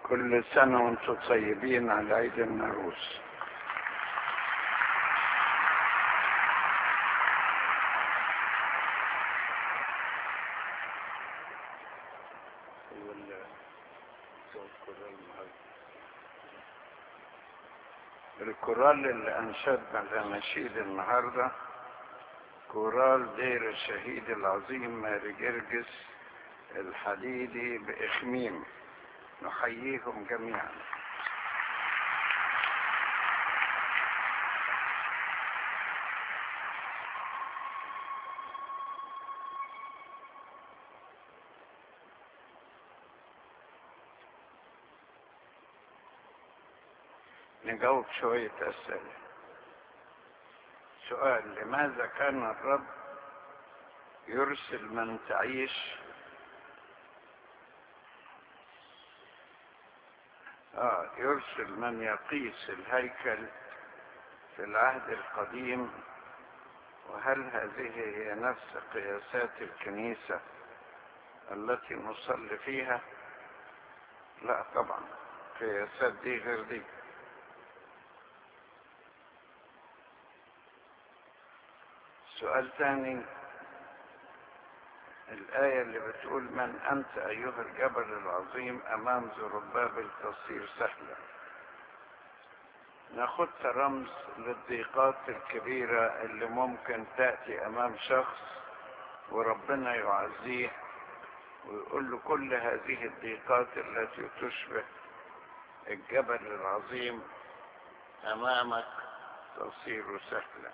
كل سنة وانتم طيبين على عيد الناروس الكورال اللي انشدنا الاناشيد النهارده كورال دير الشهيد العظيم ماري جرجس الحديدي باخميم نحييهم جميعا نجاوب شوية أسئلة سؤال لماذا كان الرب يرسل من تعيش آه يرسل من يقيس الهيكل في العهد القديم وهل هذه هي نفس قياسات الكنيسة التي نصلي فيها لا طبعا قياسات دي غير دي سؤال ثاني الآية اللي بتقول من أنت أيها الجبل العظيم أمام زربابل تصير سهلا ناخدها رمز للضيقات الكبيرة اللي ممكن تأتي أمام شخص وربنا يعزيه ويقول له كل هذه الضيقات التي تشبه الجبل العظيم أمامك تصير سهلا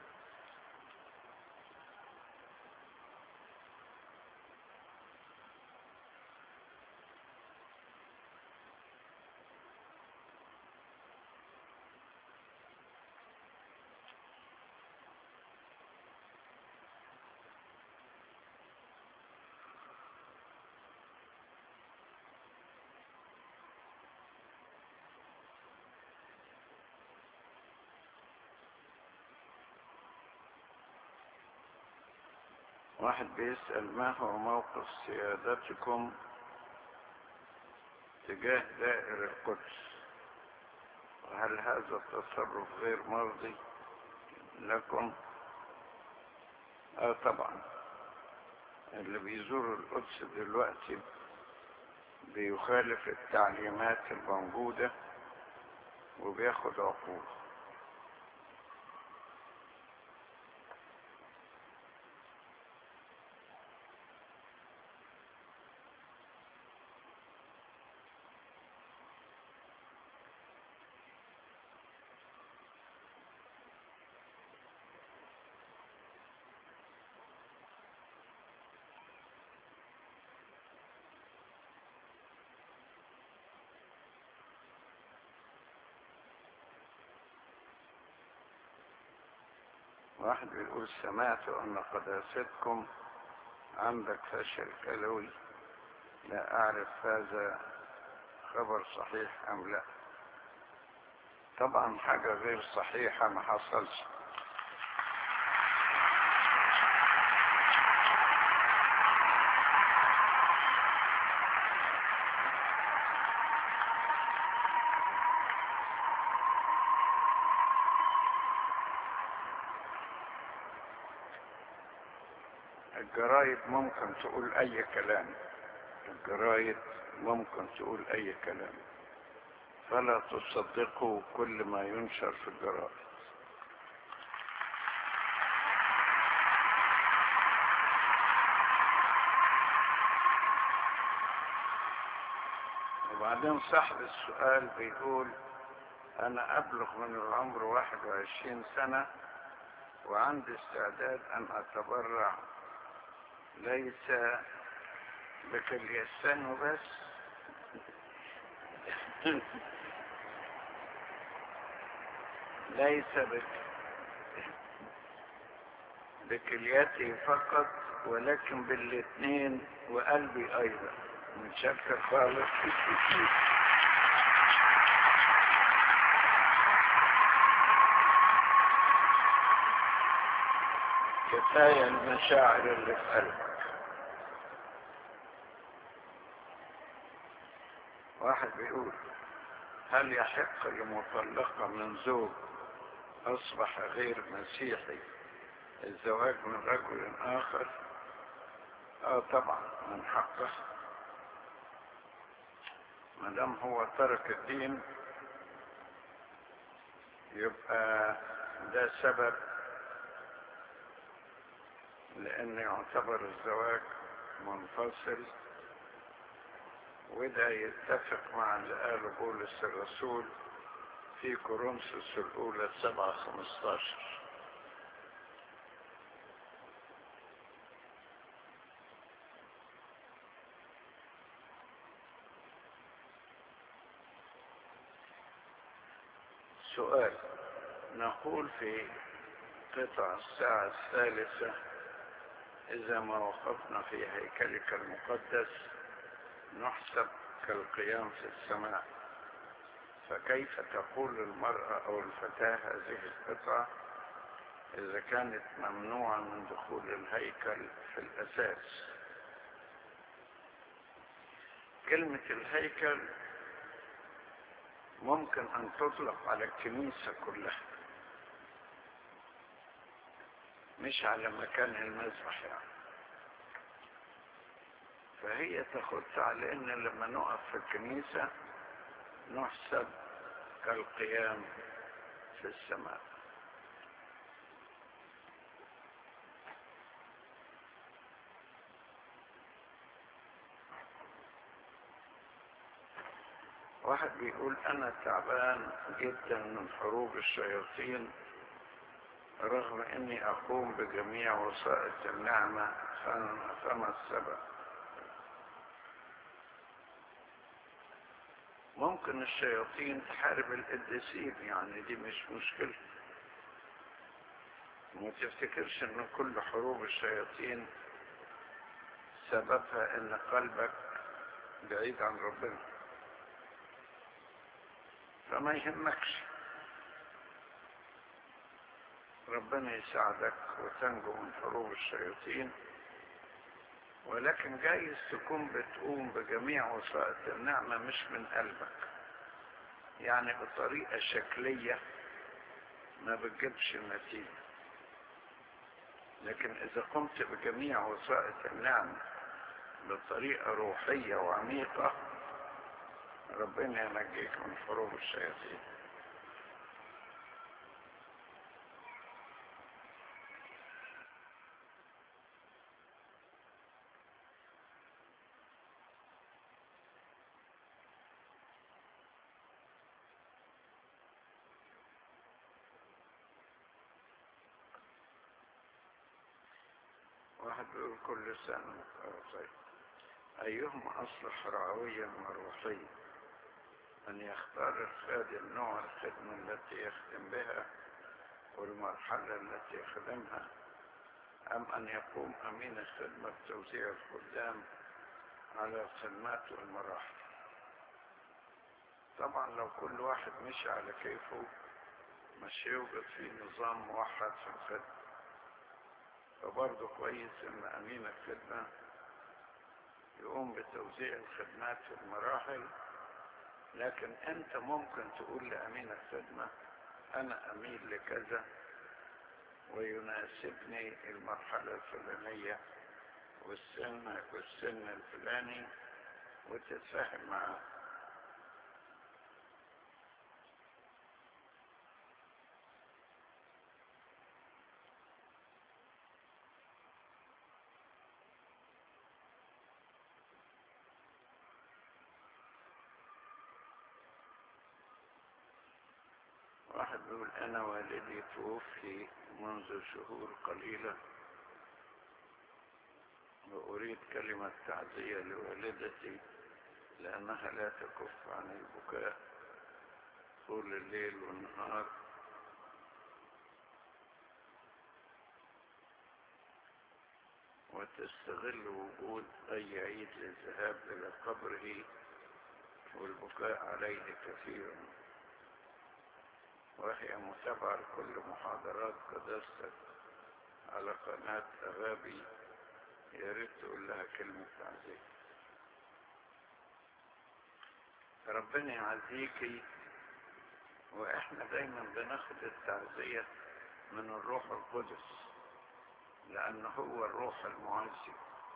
واحد بيسأل ما هو موقف سيادتكم تجاه دائر القدس وهل هذا التصرف غير مرضي لكم اه طبعا اللي بيزور القدس دلوقتي بيخالف التعليمات الموجودة وبياخد عقوبة واحد بيقول سمعت أن قداستكم عندك فشل كلوي لا أعرف هذا خبر صحيح أم لا طبعا حاجة غير صحيحة ما حصلش الجرايد ممكن تقول اي كلام الجرايد ممكن تقول اي كلام فلا تصدقوا كل ما ينشر في الجرائد وبعدين صاحب السؤال بيقول انا ابلغ من العمر 21 سنة وعندي استعداد ان اتبرع ليس بكليستان وبس ليس بك بكليتي فقط ولكن بالاثنين وقلبي ايضا متشكر خالص كفايه المشاعر اللي في قلبك واحد بيقول هل يحق لمطلقة من زوج أصبح غير مسيحي الزواج من رجل آخر آه طبعا من حقه ما دام هو ترك الدين يبقى ده سبب لأن يعتبر الزواج منفصل وده يتفق مع اللي قاله بولس الرسول في كورنثوس الأولى سبعة خمستاشر سؤال نقول في قطع الساعة الثالثة إذا ما وقفنا في هيكلك المقدس نحسب كالقيام في السماء فكيف تقول المرأة أو الفتاة هذه القطعة إذا كانت ممنوعة من دخول الهيكل في الأساس كلمة الهيكل ممكن أن تطلق على الكنيسة كلها مش على مكان المذبح يعني فهي تخص على ان لما نقف في الكنيسة نحسب كالقيام في السماء واحد بيقول انا تعبان جدا من حروب الشياطين رغم اني اقوم بجميع وسائط النعمة فما السبب ممكن الشياطين تحارب القديسين يعني دي مش مشكلة ما تفتكرش ان كل حروب الشياطين سببها ان قلبك بعيد عن ربنا فما يهمكش ربنا يساعدك وتنجو من حروب الشياطين ولكن جايز تكون بتقوم بجميع وسائط النعمة مش من قلبك يعني بطريقة شكلية ما بتجيبش النتيجة لكن إذا قمت بجميع وسائط النعمة بطريقة روحية وعميقة ربنا ينجيك من حروب الشياطين واحد بيقول كل سنة طيب أيهما أصلح رعويا وروحيا أن يختار الخادم نوع الخدمة التي يخدم بها والمرحلة التي يخدمها أم أن يقوم أمين الخدمة بتوزيع الخدام على الخدمات والمراحل طبعا لو كل واحد مشي على كيفه مش يوجد في نظام موحد في الخدمة فبرضه كويس ان امين الخدمة يقوم بتوزيع الخدمات في المراحل لكن انت ممكن تقول لامين الخدمة انا اميل لكذا ويناسبني المرحلة الفلانية والسن والسن الفلاني وتتفاهم معاه واحد بيقول أنا والدي توفي منذ شهور قليلة وأريد كلمة تعزية لوالدتي لأنها لا تكف عن البكاء طول الليل والنهار وتستغل وجود أي عيد للذهاب إلى قبره والبكاء عليه كثيرا وهي متابعة لكل محاضرات قداستك على قناة أغابي يا ريت تقول لها كلمة تعزية ربنا يعزيكي واحنا دايما بناخد التعزية من الروح القدس لان هو الروح المعزي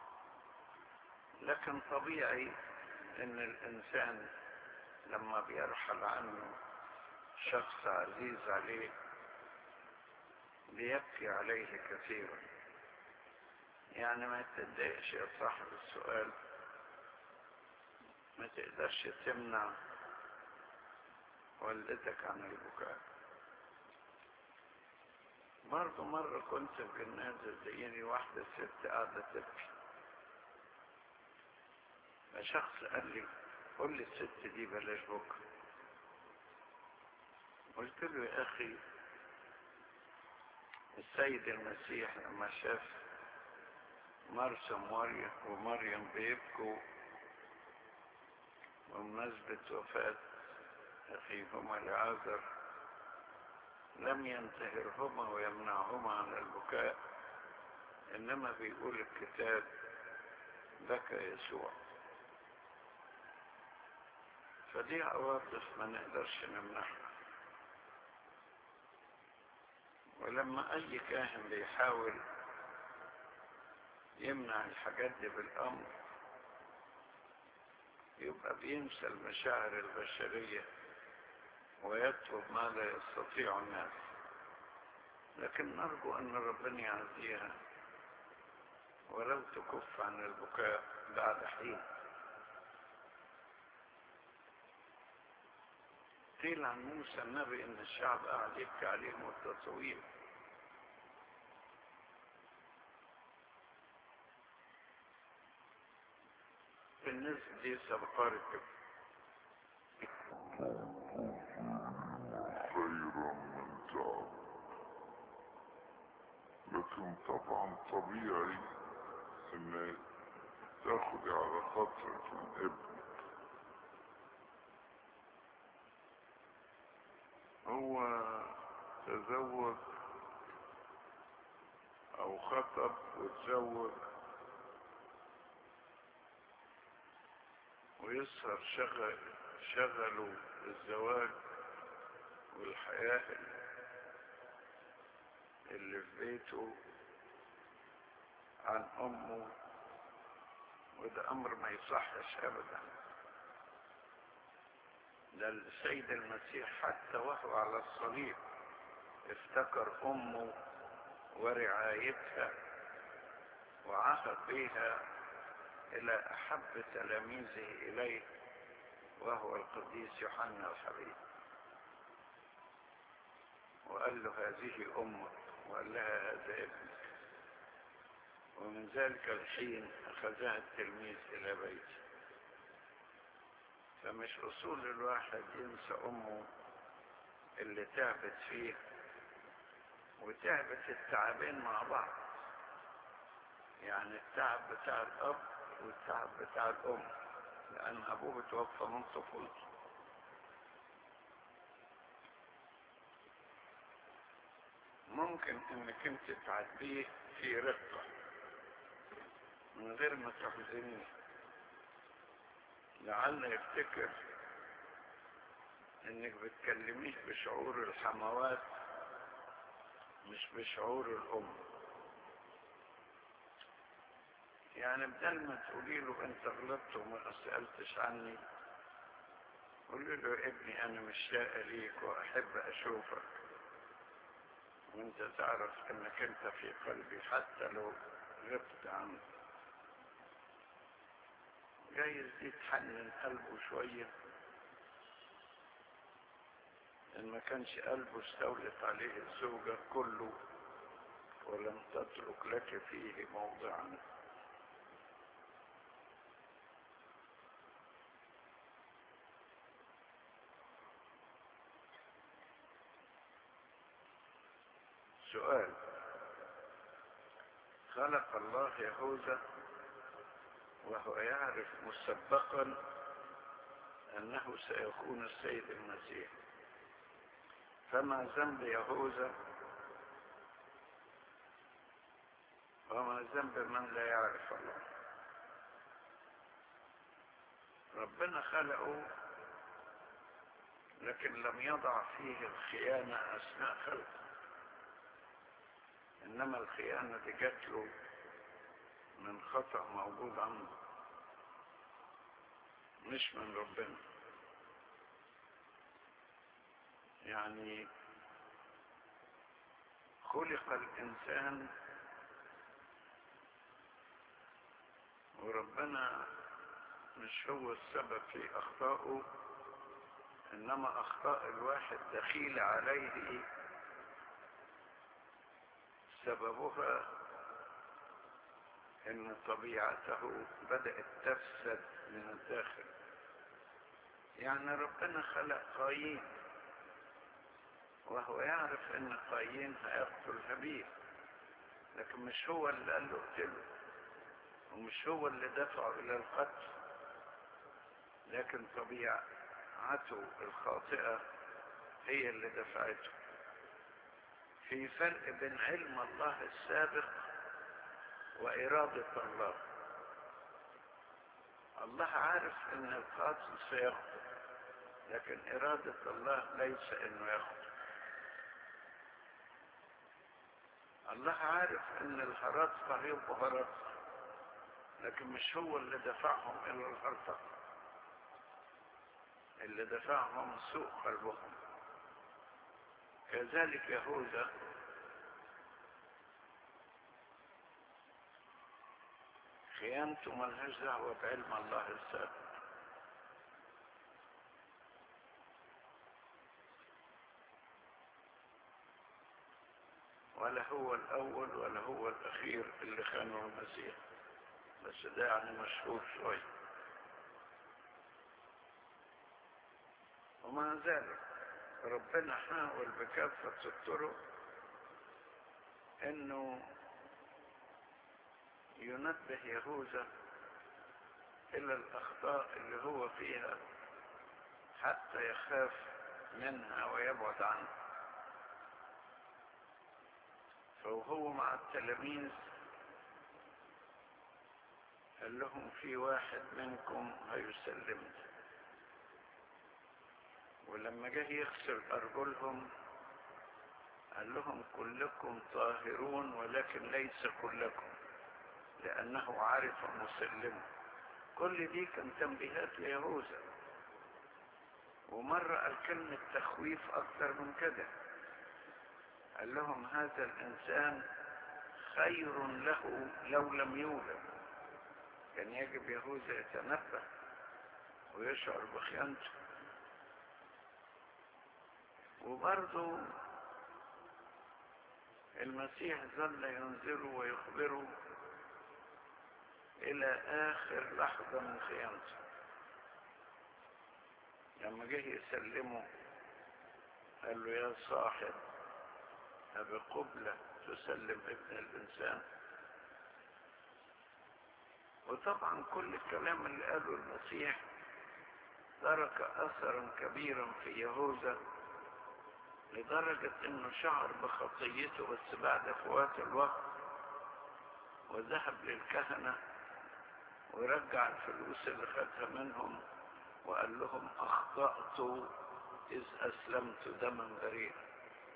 لكن طبيعي ان الانسان لما بيرحل عنه شخص عزيز عليه بيبكي عليه كثيرا يعني ما تتضايقش يا صاحب السؤال ما تقدرش تمنع والدتك عن البكاء برضه مرة كنت في جنازة زيني واحدة ست قاعدة تبكي فشخص قال لي قول لي الست دي بلاش بكرة قلت له يا أخي السيد المسيح لما شاف مرسى مريم ومريم بيبكوا بمناسبة وفاة أخيهما لعازر لم ينتهرهما ويمنعهما عن البكاء إنما بيقول الكتاب بكى يسوع فدي عواطف ما نقدرش نمنعها ولما أي كاهن بيحاول يمنع الحاجات دي بالأمر يبقى بينسى المشاعر البشرية ويطلب ما لا يستطيع الناس لكن نرجو أن ربنا يعزيها ولو تكف عن البكاء بعد حين قيل عن موسى النبي ان الشعب قاعد يبكي عليه مدة طويلة بالنسبة دي سبقارة خيرا من تعب لكن طبعا طبيعي ان تاخدي على خاطرك من ابنك هو تزوج او خطب وتزوج ويسهر شغل شغله الزواج والحياة اللي في بيته عن أمه وده أمر ما يصحش أبدا ده السيد المسيح حتى وهو على الصليب افتكر أمه ورعايتها وعهد بها إلى أحب تلاميذه إليه وهو القديس يوحنا الحبيب وقال له هذه أمك وقال لها هذا ابنك ومن ذلك الحين أخذها التلميذ إلى بيته فمش أصول الواحد ينسى أمه اللي تعبت فيه وتعبت التعبين مع بعض يعني التعب بتاع الأب والتعب بتاع الأم لأن أبوه توفى من طفولته ممكن انك انت تعديه في رقة من غير ما تحزنيه لعل يفتكر انك بتكلميه بشعور الحموات مش بشعور الام يعني بدل ما تقولي له انت غلطت وما سألتش عني قولي له يا ابني انا مشتاقة ليك واحب اشوفك وانت تعرف انك انت في قلبي حتى لو غبت عنك جايز دي تحنن قلبه شوية ان ما كانش قلبه استولت عليه الزوجة كله ولم تترك لك فيه موضعا سؤال خلق الله يهوذا وهو يعرف مسبقا انه سيكون السيد المسيح فما ذنب يهوذا وما ذنب من لا يعرف الله ربنا خلقه لكن لم يضع فيه الخيانة أثناء خلقه إنما الخيانة دي جات له من خطأ موجود عنده مش من ربنا يعني خلق الإنسان وربنا مش هو السبب في أخطائه إنما أخطاء الواحد دخيل عليه سببها ان طبيعته بدأت تفسد من الداخل يعني ربنا خلق قايين وهو يعرف ان قايين هيقتل هابيل لكن مش هو اللي قال له اقتله ومش هو اللي دفعه الى القتل لكن طبيعته الخاطئة هي اللي دفعته في فرق بين علم الله السابق وإرادة الله الله عارف ان القاتل سيقتل لكن إرادة الله ليس انه يقتل الله عارف ان الهرطقة هيبقوا هرطقة لكن مش هو اللي دفعهم الى الهرطقة اللي دفعهم سوء قلبهم كذلك يهوذا خيانته ملهاش دعوة بعلم الله السابق ولا هو الأول ولا هو الأخير اللي خانوا المسيح بس ده يعني مشهور شوي ومع ذلك ربنا حاول بكافة الطرق انه ينبه يهوذا الى الاخطاء اللي هو فيها حتى يخاف منها ويبعد عنها فهو مع التلاميذ قال لهم في واحد منكم هيسلمني ولما جه يغسل أرجلهم قال لهم كلكم طاهرون ولكن ليس كلكم لأنه عارف مسلمه كل دي كان تنبيهات ليهوذا ومرة قال كلمة تخويف أكثر من كده قال لهم هذا الإنسان خير له لو لم يولد كان يجب يهوذا يتنبه ويشعر بخيانته وبرضه المسيح ظل ينذره ويخبره الى اخر لحظة من خيانته لما جه يسلمه قال له يا صاحب أبقبلة تسلم ابن الإنسان وطبعا كل الكلام اللي قاله المسيح ترك أثرا كبيرا في يهوذا لدرجة انه شعر بخطيته بس بعد فوات الوقت وذهب للكهنة ورجع الفلوس اللي خدها منهم وقال لهم اخطأت اذ اسلمت دما بريئا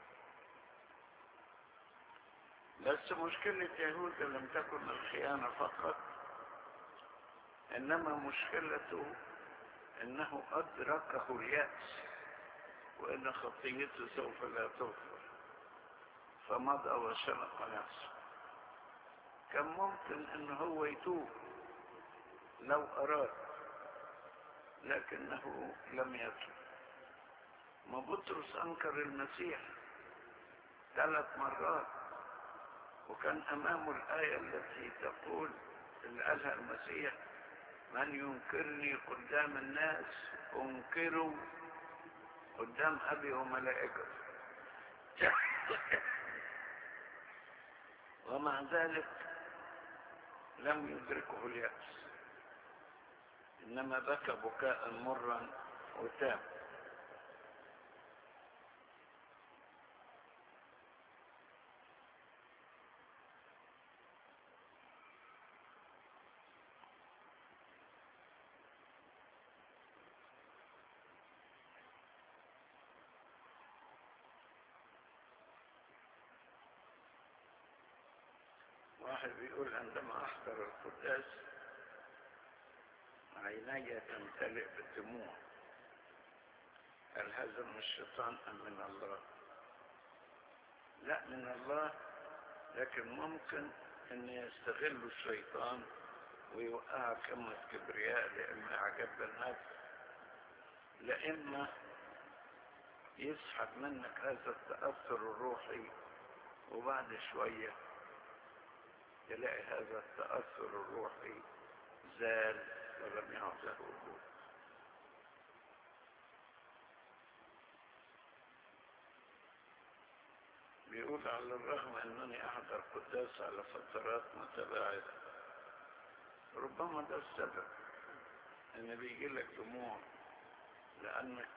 بس مشكلة يهوذا لم تكن الخيانة فقط انما مشكلته انه ادركه اليأس وإن خطيته سوف لا تغفر فمضى وشنق نفسه كان ممكن ان هو يتوب لو اراد لكنه لم يتوب ما بطرس انكر المسيح ثلاث مرات وكان امامه الايه التي تقول اللي قالها المسيح من ينكرني قدام الناس انكره قدام أبي وملائكته ومع ذلك لم يدركه اليأس إنما بكى بكاء مرا وتاب واحد بيقول عندما أحضر القداس عيني تمتلئ بالدموع هل هذا من الشيطان أم من الله لا من الله لكن ممكن أن يستغل الشيطان ويوقعك كلمة كبرياء لإما إعجاب بالنفس لإما يسحب منك هذا التأثر الروحي وبعد شوية تلاقي هذا التأثر الروحي زال ولم يعد له وجود بيقول على الرغم أنني أحضر قداس على فترات متباعدة ربما ده السبب ان بيجي لك دموع لانك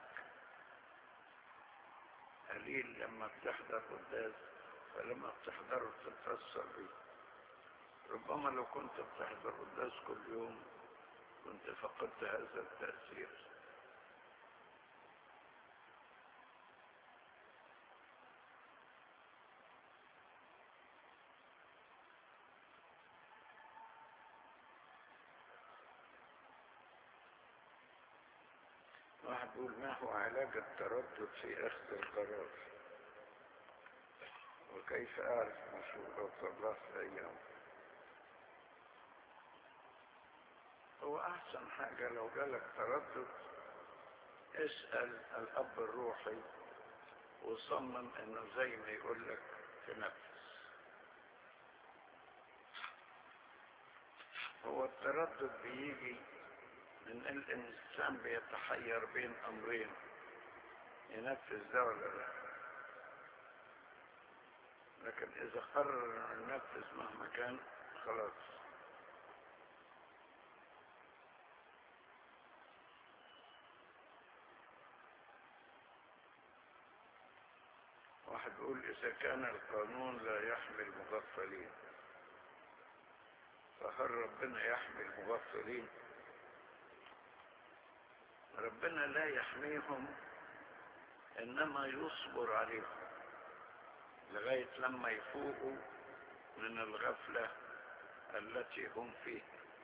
قليل لما بتحضر قداس فلما بتحضره تتأثر بيه ربما لو كنت بتحضر قداس كل يوم كنت فقدت هذا التأثير واحد يقول ما هو علاج التردد في اخذ القرار وكيف اعرف مشروعات الله في ايام هو احسن حاجة لو جالك تردد اسأل الاب الروحي وصمم انه زي ما يقول لك تنفس هو التردد بيجي من الإنسان بيتحير بين أمرين ينفذ ده ولا لا لكن إذا قرر أن ينفذ مهما كان خلاص واحد يقول إذا كان القانون لا يحمي المغفلين فهل ربنا يحمي المغفلين ربنا لا يحميهم انما يصبر عليهم لغاية لما يفوقوا من الغفلة التي هم فيها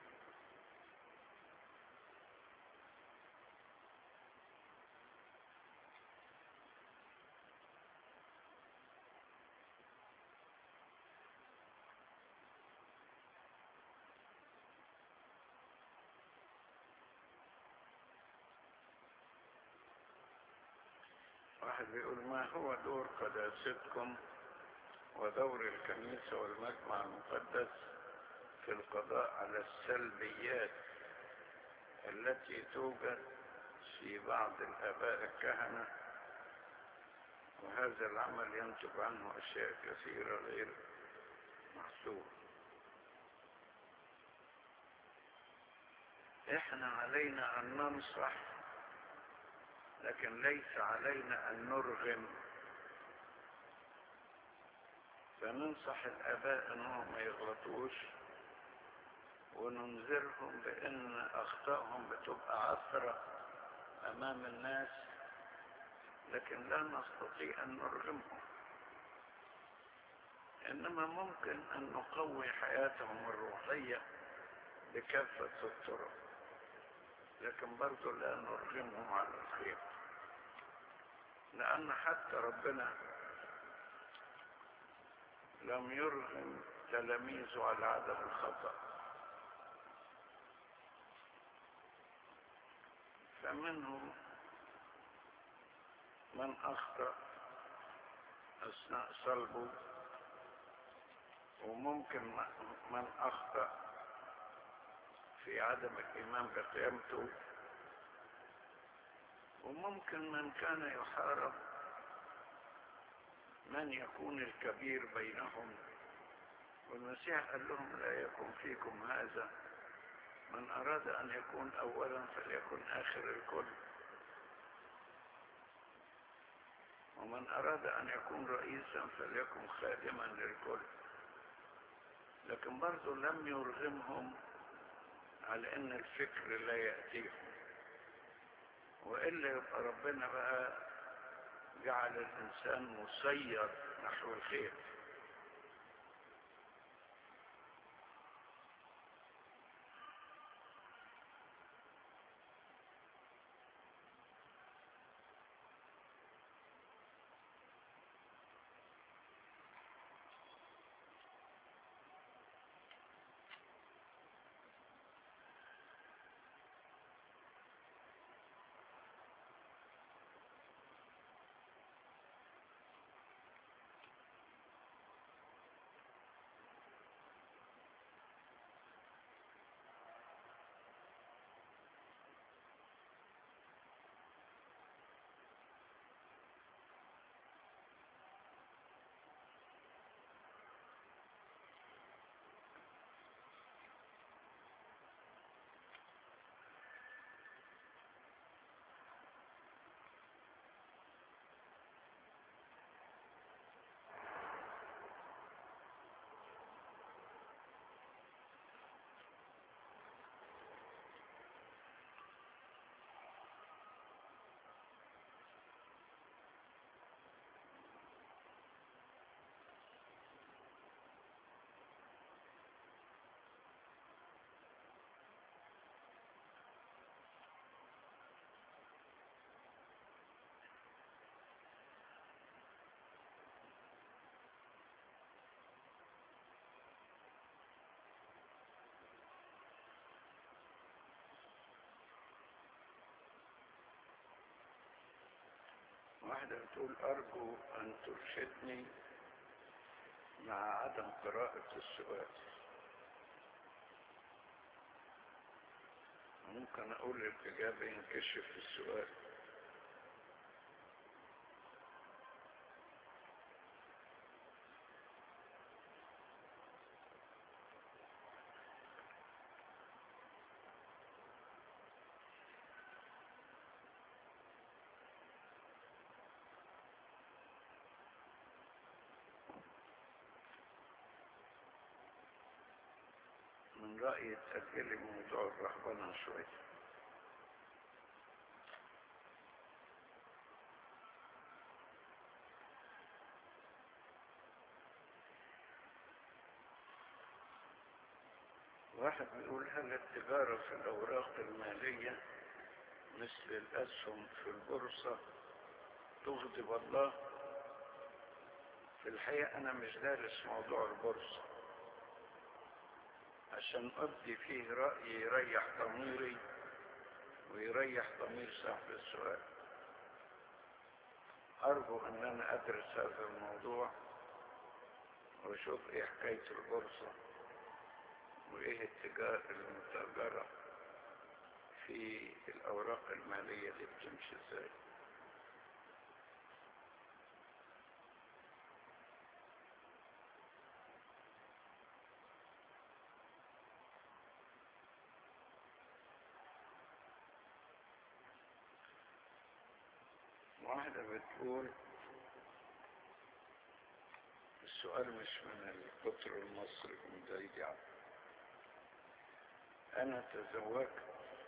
واحد بيقول ما هو دور قداستكم ودور الكنيسة والمجمع المقدس في القضاء على السلبيات التي توجد في بعض الآباء الكهنة وهذا العمل ينتج عنه أشياء كثيرة غير محسوبة احنا علينا أن ننصح لكن ليس علينا أن نرغم فننصح الآباء أنهم ما يغلطوش وننذرهم بأن أخطائهم بتبقى عثرة أمام الناس لكن لا نستطيع أن نرغمهم إنما ممكن أن نقوي حياتهم الروحية بكافة الطرق لكن برضو لا نرغمهم على الخير لأن حتى ربنا لم يرغم تلاميذه على عدم الخطأ فمنهم من أخطأ أثناء صلبه وممكن من أخطأ في عدم الإيمان بقيامته وممكن من كان يحارب من يكون الكبير بينهم والمسيح قال لهم لا يكن فيكم هذا من أراد أن يكون أولا فليكن آخر الكل ومن أراد أن يكون رئيسا فليكن خادما للكل لكن برضو لم يرغمهم على ان الفكر لا يأتيهم وإلا يبقى ربنا بقى جعل الإنسان مسير نحو الخير واحدة بتقول أرجو أن ترشدني مع عدم قراءة السؤال ممكن أقول الإجابة ينكشف السؤال من رأيي تأجلي موضوع الرهبنة شوية واحد بيقول هل التجارة في الأوراق المالية مثل الأسهم في البورصة تغضب الله في الحقيقة أنا مش دارس موضوع البورصة عشان أبدي فيه رأي يريح ضميري ويريح ضمير صاحب السؤال أرجو أن أنا أدرس هذا الموضوع وأشوف إيه حكاية البورصة وإيه التجارة المتاجرة في الأوراق المالية دي بتمشي إزاي واحدة بتقول السؤال مش من القطر المصري من بعيد يعني أنا تزوجت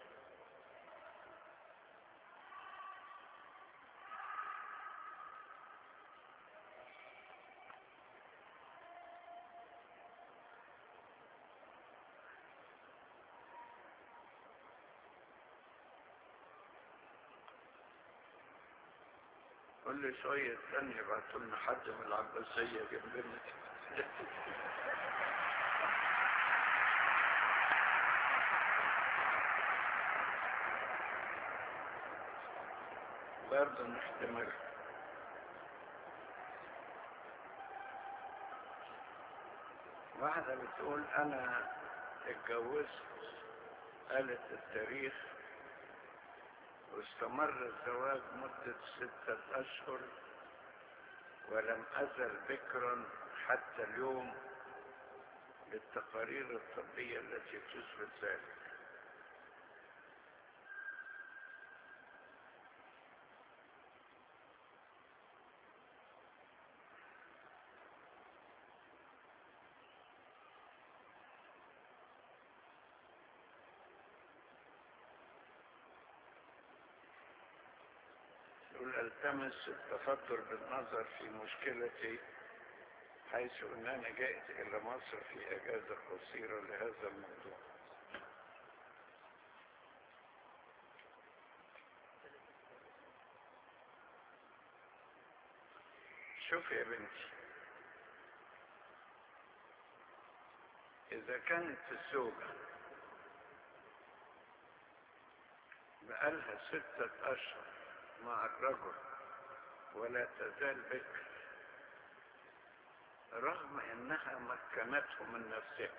كل شوية ثانية يبعتوا لنا حد من العباسية جنبنا برضه نحتمل واحدة بتقول أنا اتجوزت قالت التاريخ واستمر الزواج مدة ستة أشهر ولم أزل بكرا حتى اليوم للتقارير الطبية التي تثبت ذلك يقول التمس التفكر بالنظر في مشكلتي حيث انني جئت الى مصر في اجازة قصيرة لهذا الموضوع شوف يا بنتي اذا كانت الزوجة بقالها ستة اشهر مع الرجل ولا تزال بكر رغم انها مكنته من نفسها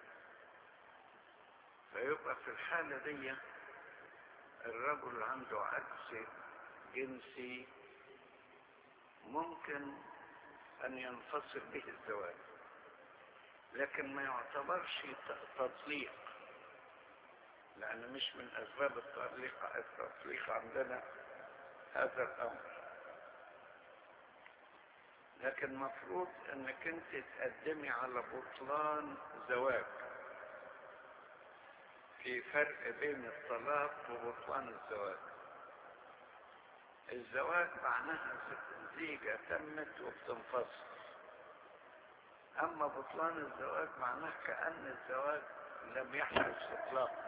فيبقى في الحالة دي الرجل عنده عجز جنسي ممكن ان ينفصل به الزواج لكن ما يعتبرش تطليق لان مش من اسباب التطليق التطليق عندنا هذا الامر لكن مفروض انك انت تقدمي على بطلان زواج في فرق بين الطلاق وبطلان الزواج الزواج معناها زيجة تمت وبتنفصل اما بطلان الزواج معناه كأن الزواج لم يحدث اطلاقا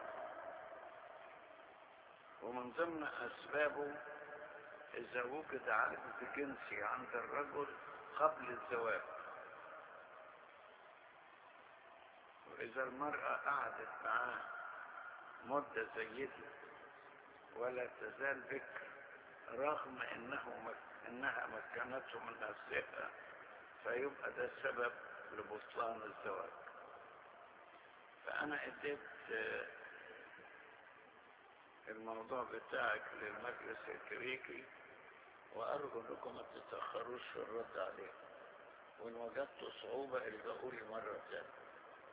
ومن ضمن اسبابه اذا وجد عجز جنسي عند الرجل قبل الزواج واذا المرأة قعدت معاه مدة زي دي ولا تزال بكر رغم انه مك... انها مكنته من نفسها فيبقى ده سبب لبطلان الزواج فانا اديت الموضوع بتاعك للمجلس الكريكي وارجو انكم ما تتاخروش في الرد عليه وان وجدتوا صعوبه الجأوا لي مره ثانيه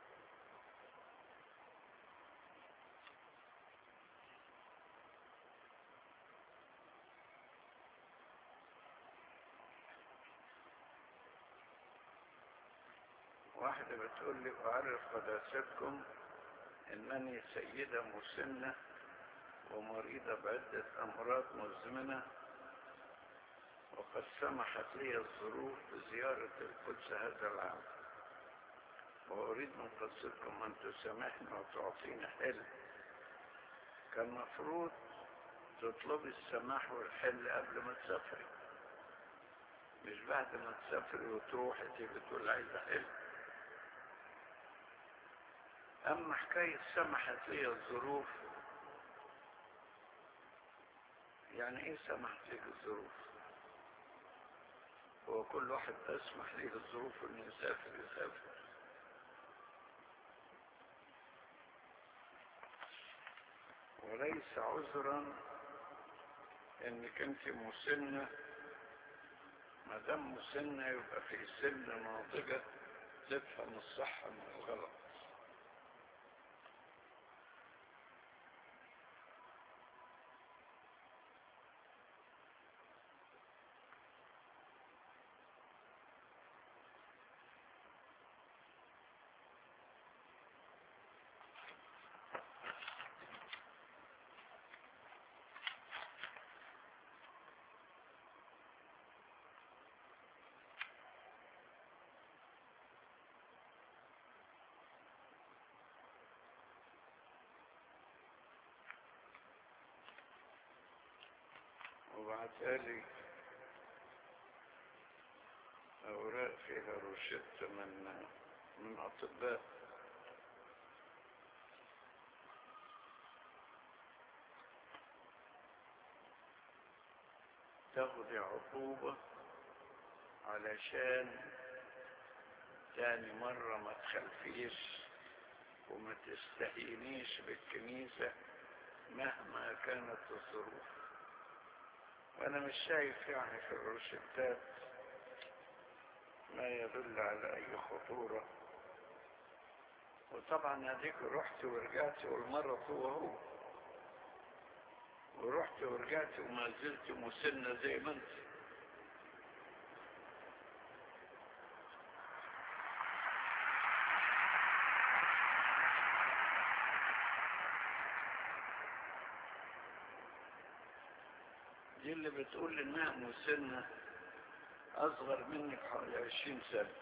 واحدة بتقول لي أعرف قداستكم إنني سيدة مسنة ومريضة بعدة أمراض مزمنة وقد سمحت لي الظروف بزيارة القدس هذا العام وأريد من قدستكم أن تسامحني وتعطيني حل كان مفروض تطلبي السماح والحل قبل ما تسافري مش بعد ما تسافري وتروحي تيجي تقول عايزة حل أما حكاية سمحت لي الظروف يعني إيه سمحت لي الظروف؟ هو كل واحد تسمح لي الظروف إنه يسافر يسافر وليس عذرا إنك أنت مسنة ما دام مسنة يبقى في سن ناضجة تفهم الصح من الغلط وبعتالي أوراق فيها روشتة من من أطباء تاخدي عقوبة علشان تاني مرة ما تخلفيش وما تستهينيش بالكنيسة مهما كانت الظروف وانا مش شايف يعني في الروشتات ما يدل على اي خطورة وطبعا هديك رحت ورجعت والمرض هو هو ورحت ورجعت وما زلت مسنة زي ما انت دي اللي بتقول انها مسنة اصغر مني بحوالي عشرين سنة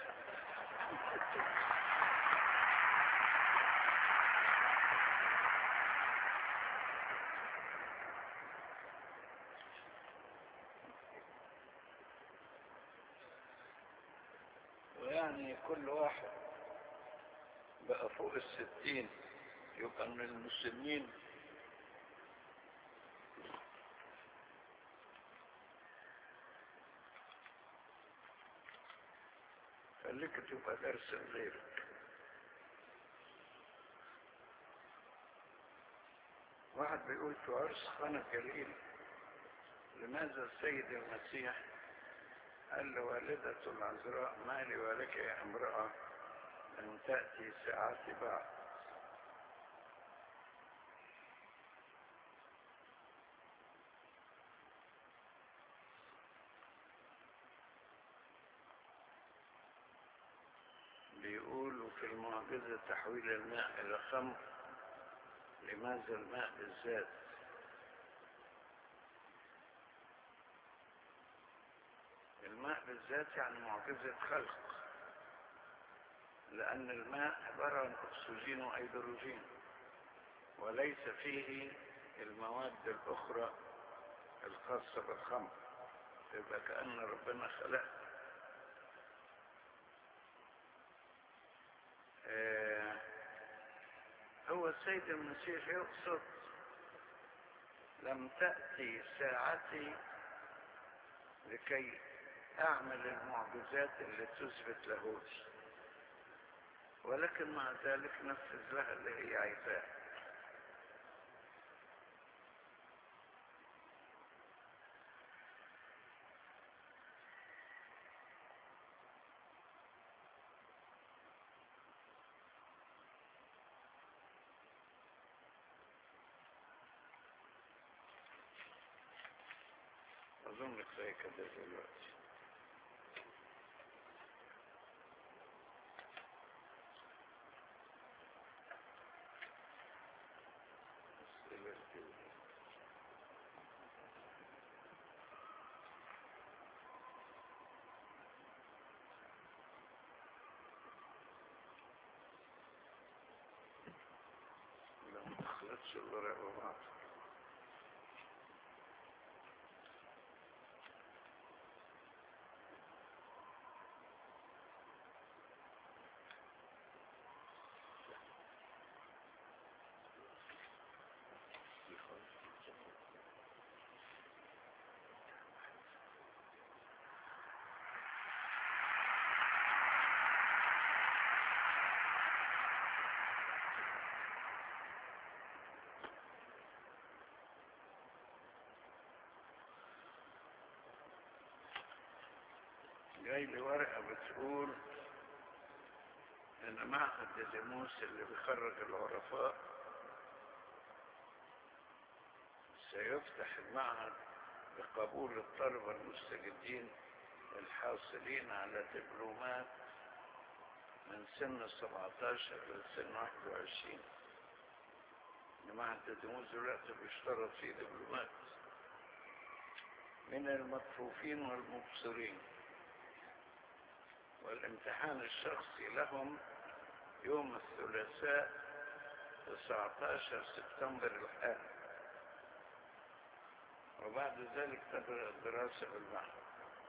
ويعني كل واحد بقى فوق الستين يبقى من المسنين خليك تبقى درس لغيرك واحد بيقول في عرس خانة جليل لماذا السيد المسيح قال لوالدة العذراء ما لي ولك يا امرأة أن تأتي ساعتي بعد بيقولوا في المعجزة تحويل الماء إلى خمر لماذا الماء بالذات الماء بالذات يعني معجزة خلق لأن الماء عبارة عن أكسجين وهيدروجين وليس فيه المواد الأخرى الخاصة بالخمر يبقى كأن ربنا خلق آه هو السيد المسيح يقصد لم تأتي ساعتي لكي أعمل المعجزات اللي تثبت لاهوتي ولكن مع ذلك نفذ لها اللي هي عايزاه أظن كفاية كده دلوقتي أسئلة كده. لا ما تخلطش الورق وبعض جاي لي ورقة بتقول ان معهد ديديموس اللي بيخرج العرفاء سيفتح المعهد بقبول الطلبة المستجدين الحاصلين على دبلومات من سن 17 لسن 21 معهد ديديموس دلوقتي بيشترط فيه دبلومات من المكفوفين والمبصرين والامتحان الشخصي لهم يوم الثلاثاء 19 سبتمبر الحالي وبعد ذلك تبدأ الدراسة بالمعهد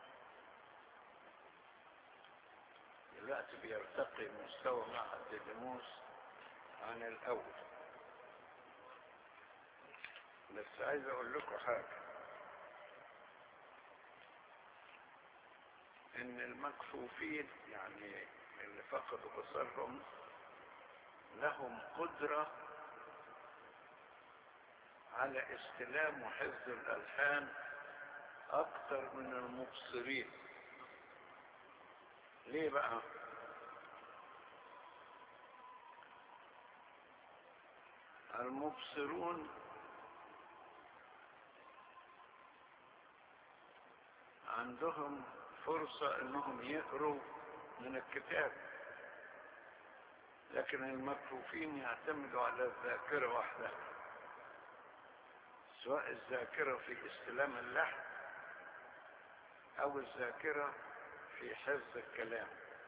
دلوقتي بيرتقي مستوى معهد ديديموس عن الأول بس عايز أقول لكم حاجة ان المكفوفين يعني اللي فقدوا بصرهم لهم قدرة على استلام وحفظ الألحان أكثر من المبصرين ليه بقى؟ المبصرون عندهم فرصة انهم يقروا من الكتاب لكن المكفوفين يعتمدوا على الذاكرة وحدها سواء الذاكرة في استلام اللحن او الذاكرة في حفظ الكلام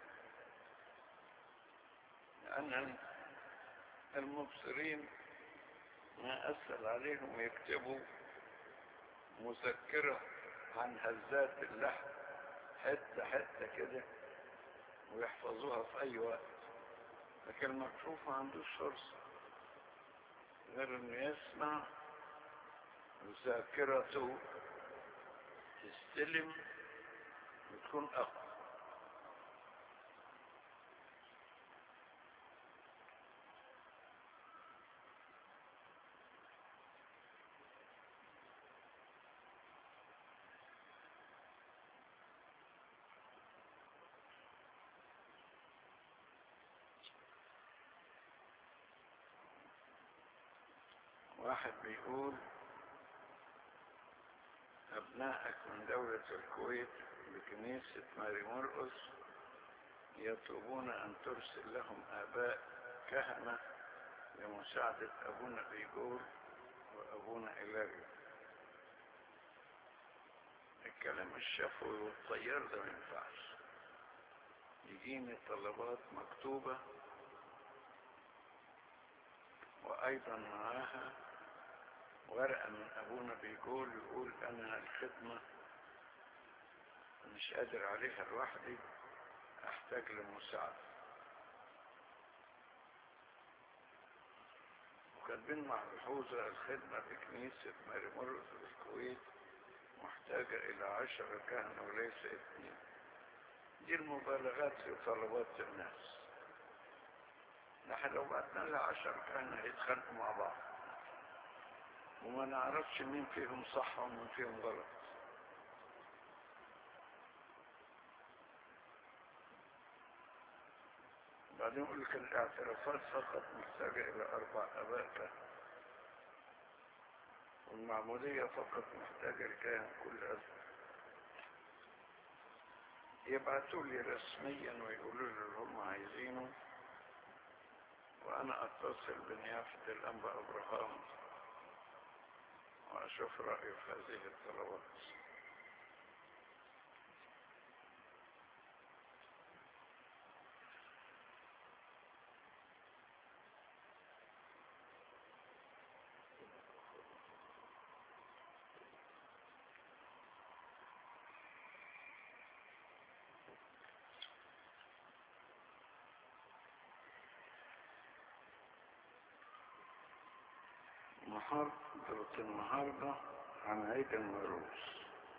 لان المبصرين ما اسهل عليهم يكتبوا مذكرة عن هزات اللحن حتة حتة كده ويحفظوها في أي وقت لكن المكفوف ما عندوش فرصة غير إنه يسمع وذاكرته تستلم وتكون أقوى واحد بيقول أبنائك من دولة الكويت بكنيسة ماري مرقس يطلبون أن ترسل لهم آباء كهنة لمساعدة أبونا بيجور وأبونا إلاريو الكلام الشفوي والطيار ده ما ينفعش يجيني طلبات مكتوبة وأيضا معاها ورقة من أبونا بيقول يقول أنا الخدمة مش قادر عليها لوحدي أحتاج لمساعدة كاتبين محفوظة الخدمة في كنيسة ماري مرقس في الكويت محتاجة إلى عشرة كهنة وليس اثنين دي المبالغات في طلبات الناس نحن لو بعتنا لها عشر كهنة هيتخانقوا مع بعض وما نعرفش مين فيهم صح ومين فيهم غلط بعدين يقول لك الاعترافات فقط محتاجة إلى أربع أباء كهنة والمعمودية فقط محتاجة الكاهن كل أسبوع يبعتوا لي رسميا ويقولوا لي اللي هم عايزينه وأنا أتصل بنيافة الأنبا أبراهام وأشوف رأيه في هذه الطلبات محاضرة النهاردة عن عيد النوروز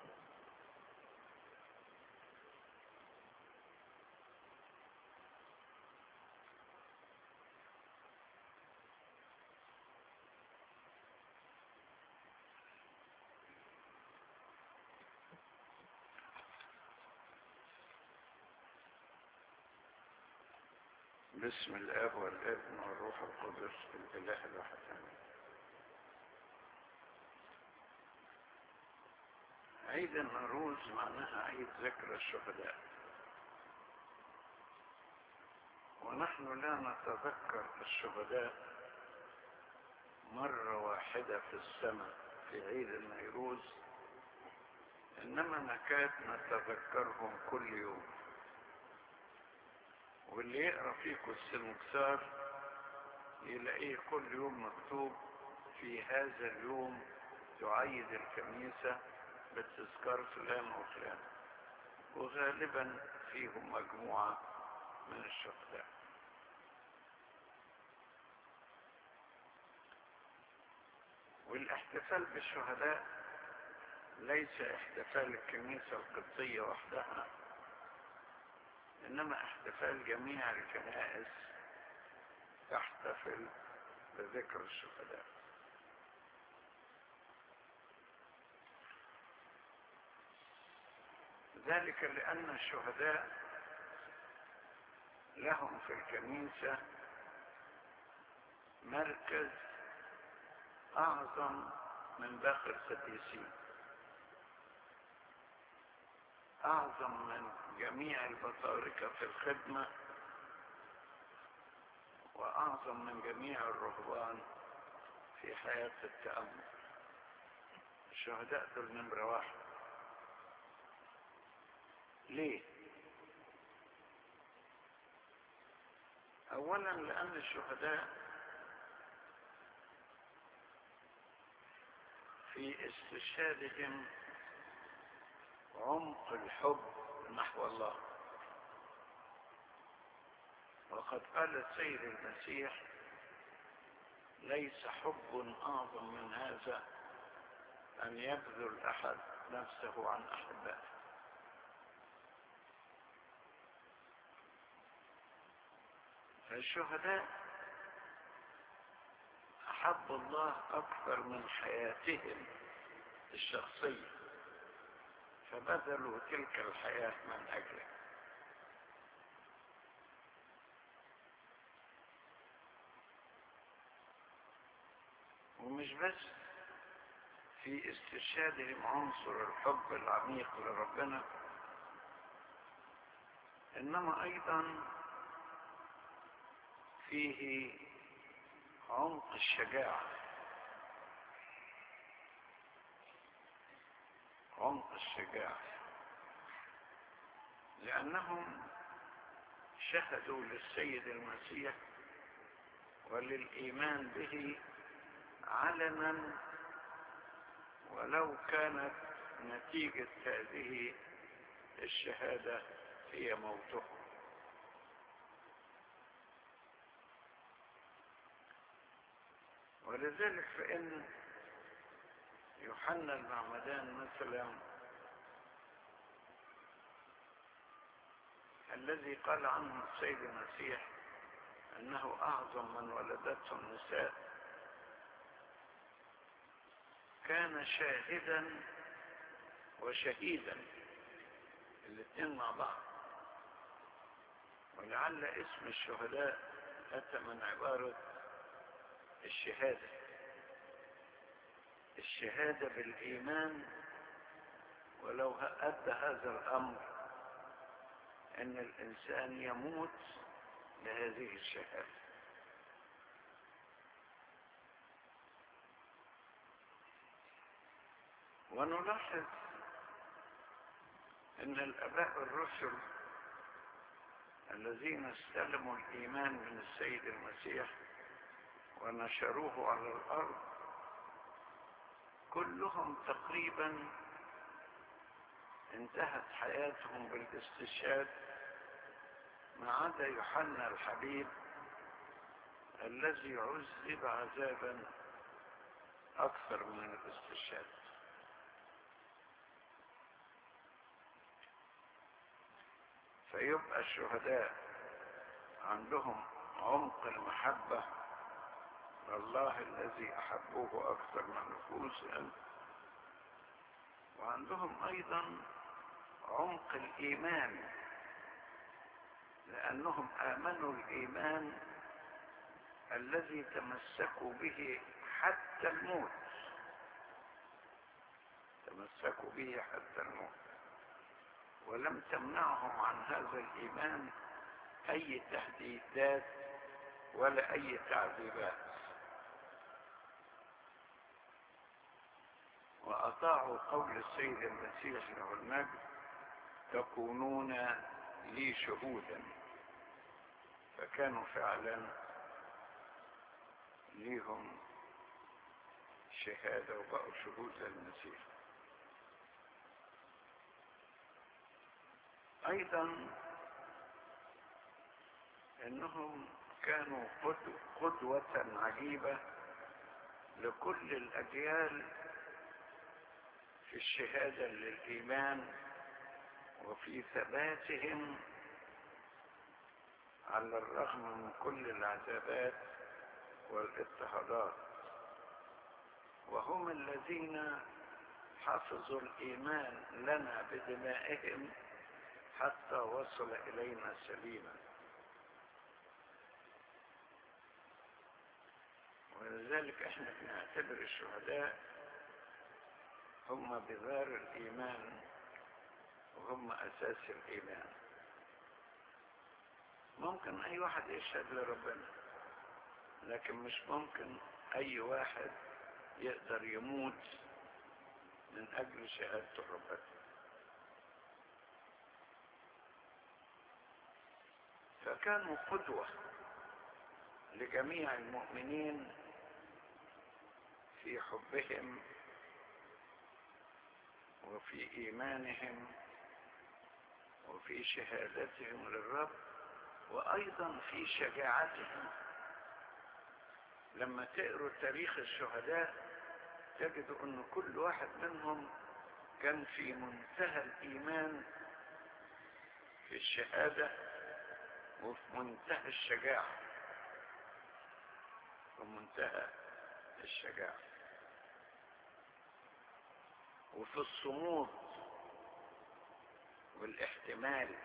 باسم الاب والابن والروح القدس الاله الواحد امين عيد النوروز معناها عيد ذكرى الشهداء ونحن لا نتذكر الشهداء مرة واحدة في السنة في عيد النيروز إنما نكاد نتذكرهم كل يوم واللي يقرأ فيكم السنكسار يلاقيه كل يوم مكتوب في هذا اليوم تعيد الكنيسة بتذكار فلان وفلان وغالبا فيهم مجموعة من الشهداء والاحتفال بالشهداء ليس احتفال الكنيسة القبطية وحدها إنما احتفال جميع الكنائس تحتفل بذكر الشهداء ذلك لأن الشهداء لهم في الكنيسة مركز أعظم من باقي القديسين أعظم من جميع البطاركة في الخدمة وأعظم من جميع الرهبان في حياة التأمل الشهداء دول نمرة واحد ليه اولا لان الشهداء في استشهادهم عمق الحب نحو الله وقد قال السيد المسيح ليس حب اعظم من هذا ان يبذل احد نفسه عن احبائه الشهداء أحبوا الله أكثر من حياتهم الشخصية فبذلوا تلك الحياة من أجله ومش بس في استشهادهم عنصر الحب العميق لربنا إنما أيضا فيه عمق الشجاعة عمق الشجاعة لأنهم شهدوا للسيد المسيح وللإيمان به علنا ولو كانت نتيجة هذه الشهادة هي موتهم ولذلك فإن يوحنا المعمدان مثلا الذي قال عنه السيد المسيح انه اعظم من ولدته النساء كان شاهدا وشهيدا الاثنين مع بعض ولعل اسم الشهداء اتى من عباره الشهاده الشهاده بالايمان ولو ادى هذا الامر ان الانسان يموت لهذه الشهاده ونلاحظ ان الاباء الرسل الذين استلموا الايمان من السيد المسيح ونشروه على الارض كلهم تقريبا انتهت حياتهم بالاستشهاد ما عدا يوحنا الحبيب الذي عذب عذابا اكثر من الاستشهاد فيبقى الشهداء عندهم عمق المحبة لله الذي أحبوه أكثر من نفوسهم وعندهم أيضا عمق الإيمان لأنهم آمنوا الإيمان الذي تمسكوا به حتى الموت تمسكوا به حتى الموت ولم تمنعهم عن هذا الإيمان أي تهديدات ولا أي تعذيبات وأطاعوا قول السيد المسيح له المجد تكونون لي شهودا فكانوا فعلا ليهم شهادة وبقوا شهود للمسيح ايضا انهم كانوا قدوة عجيبة لكل الاجيال في الشهادة للايمان وفي ثباتهم على الرغم من كل العذابات والاضطهادات وهم الذين حفظوا الايمان لنا بدمائهم حتى وصل إلينا سليما ولذلك احنا بنعتبر الشهداء هم بذار الإيمان وهم أساس الإيمان ممكن أي واحد يشهد لربنا لكن مش ممكن أي واحد يقدر يموت من أجل شهادته ربنا فكانوا قدوة لجميع المؤمنين في حبهم وفي إيمانهم وفي شهادتهم للرب وأيضا في شجاعتهم لما تقروا تاريخ الشهداء تجدوا أن كل واحد منهم كان في منتهى الإيمان في الشهادة وفي منتهى الشجاعة ومنتهى الشجاعة وفي الصمود والاحتمال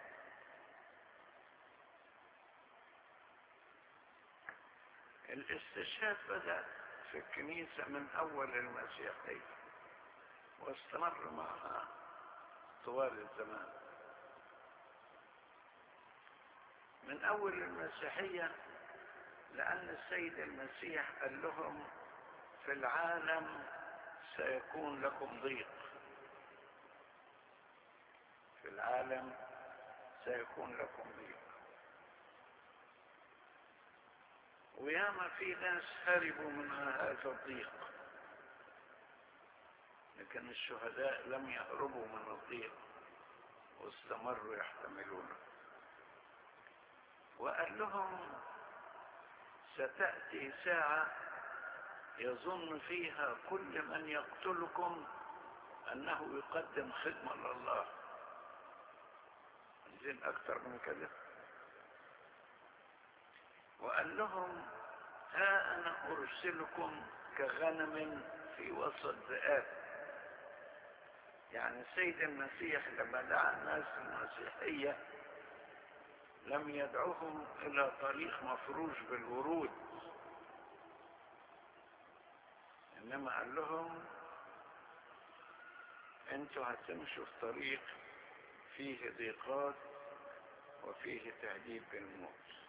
الاستشهاد بدأ في الكنيسة من أول المسيحية واستمر معها طوال الزمان من أول المسيحية لأن السيد المسيح قال لهم في العالم سيكون لكم ضيق في العالم سيكون لكم ضيق وياما في ناس هربوا من هذا الضيق لكن الشهداء لم يهربوا من الضيق واستمروا يحتملونه وقال لهم ستأتي ساعة يظن فيها كل من يقتلكم أنه يقدم خدمة لله عايزين أكتر من كده وقال لهم ها أنا أرسلكم كغنم في وسط ذئاب يعني السيد المسيح لما دعا الناس المسيحية لم يدعوهم إلى طريق مفروش بالورود إنما قال لهم أنتوا هتمشوا في طريق فيه ضيقات وفيه تهديد بالموت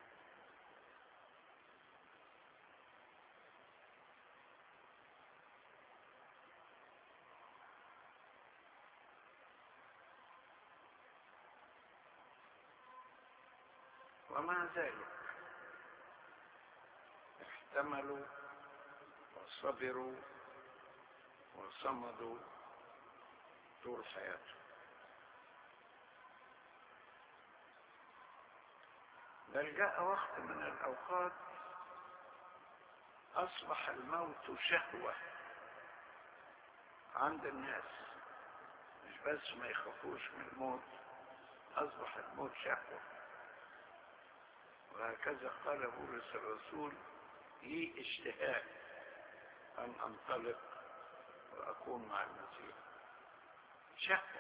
ومع ذلك احتملوا وصبروا وصمدوا طول حياتهم بل جاء وقت من الأوقات أصبح الموت شهوة عند الناس مش بس ما يخافوش من الموت أصبح الموت شهوة وهكذا قال بولس الرسول لي اشتهاء أن أنطلق وأكون مع المسيح شهوة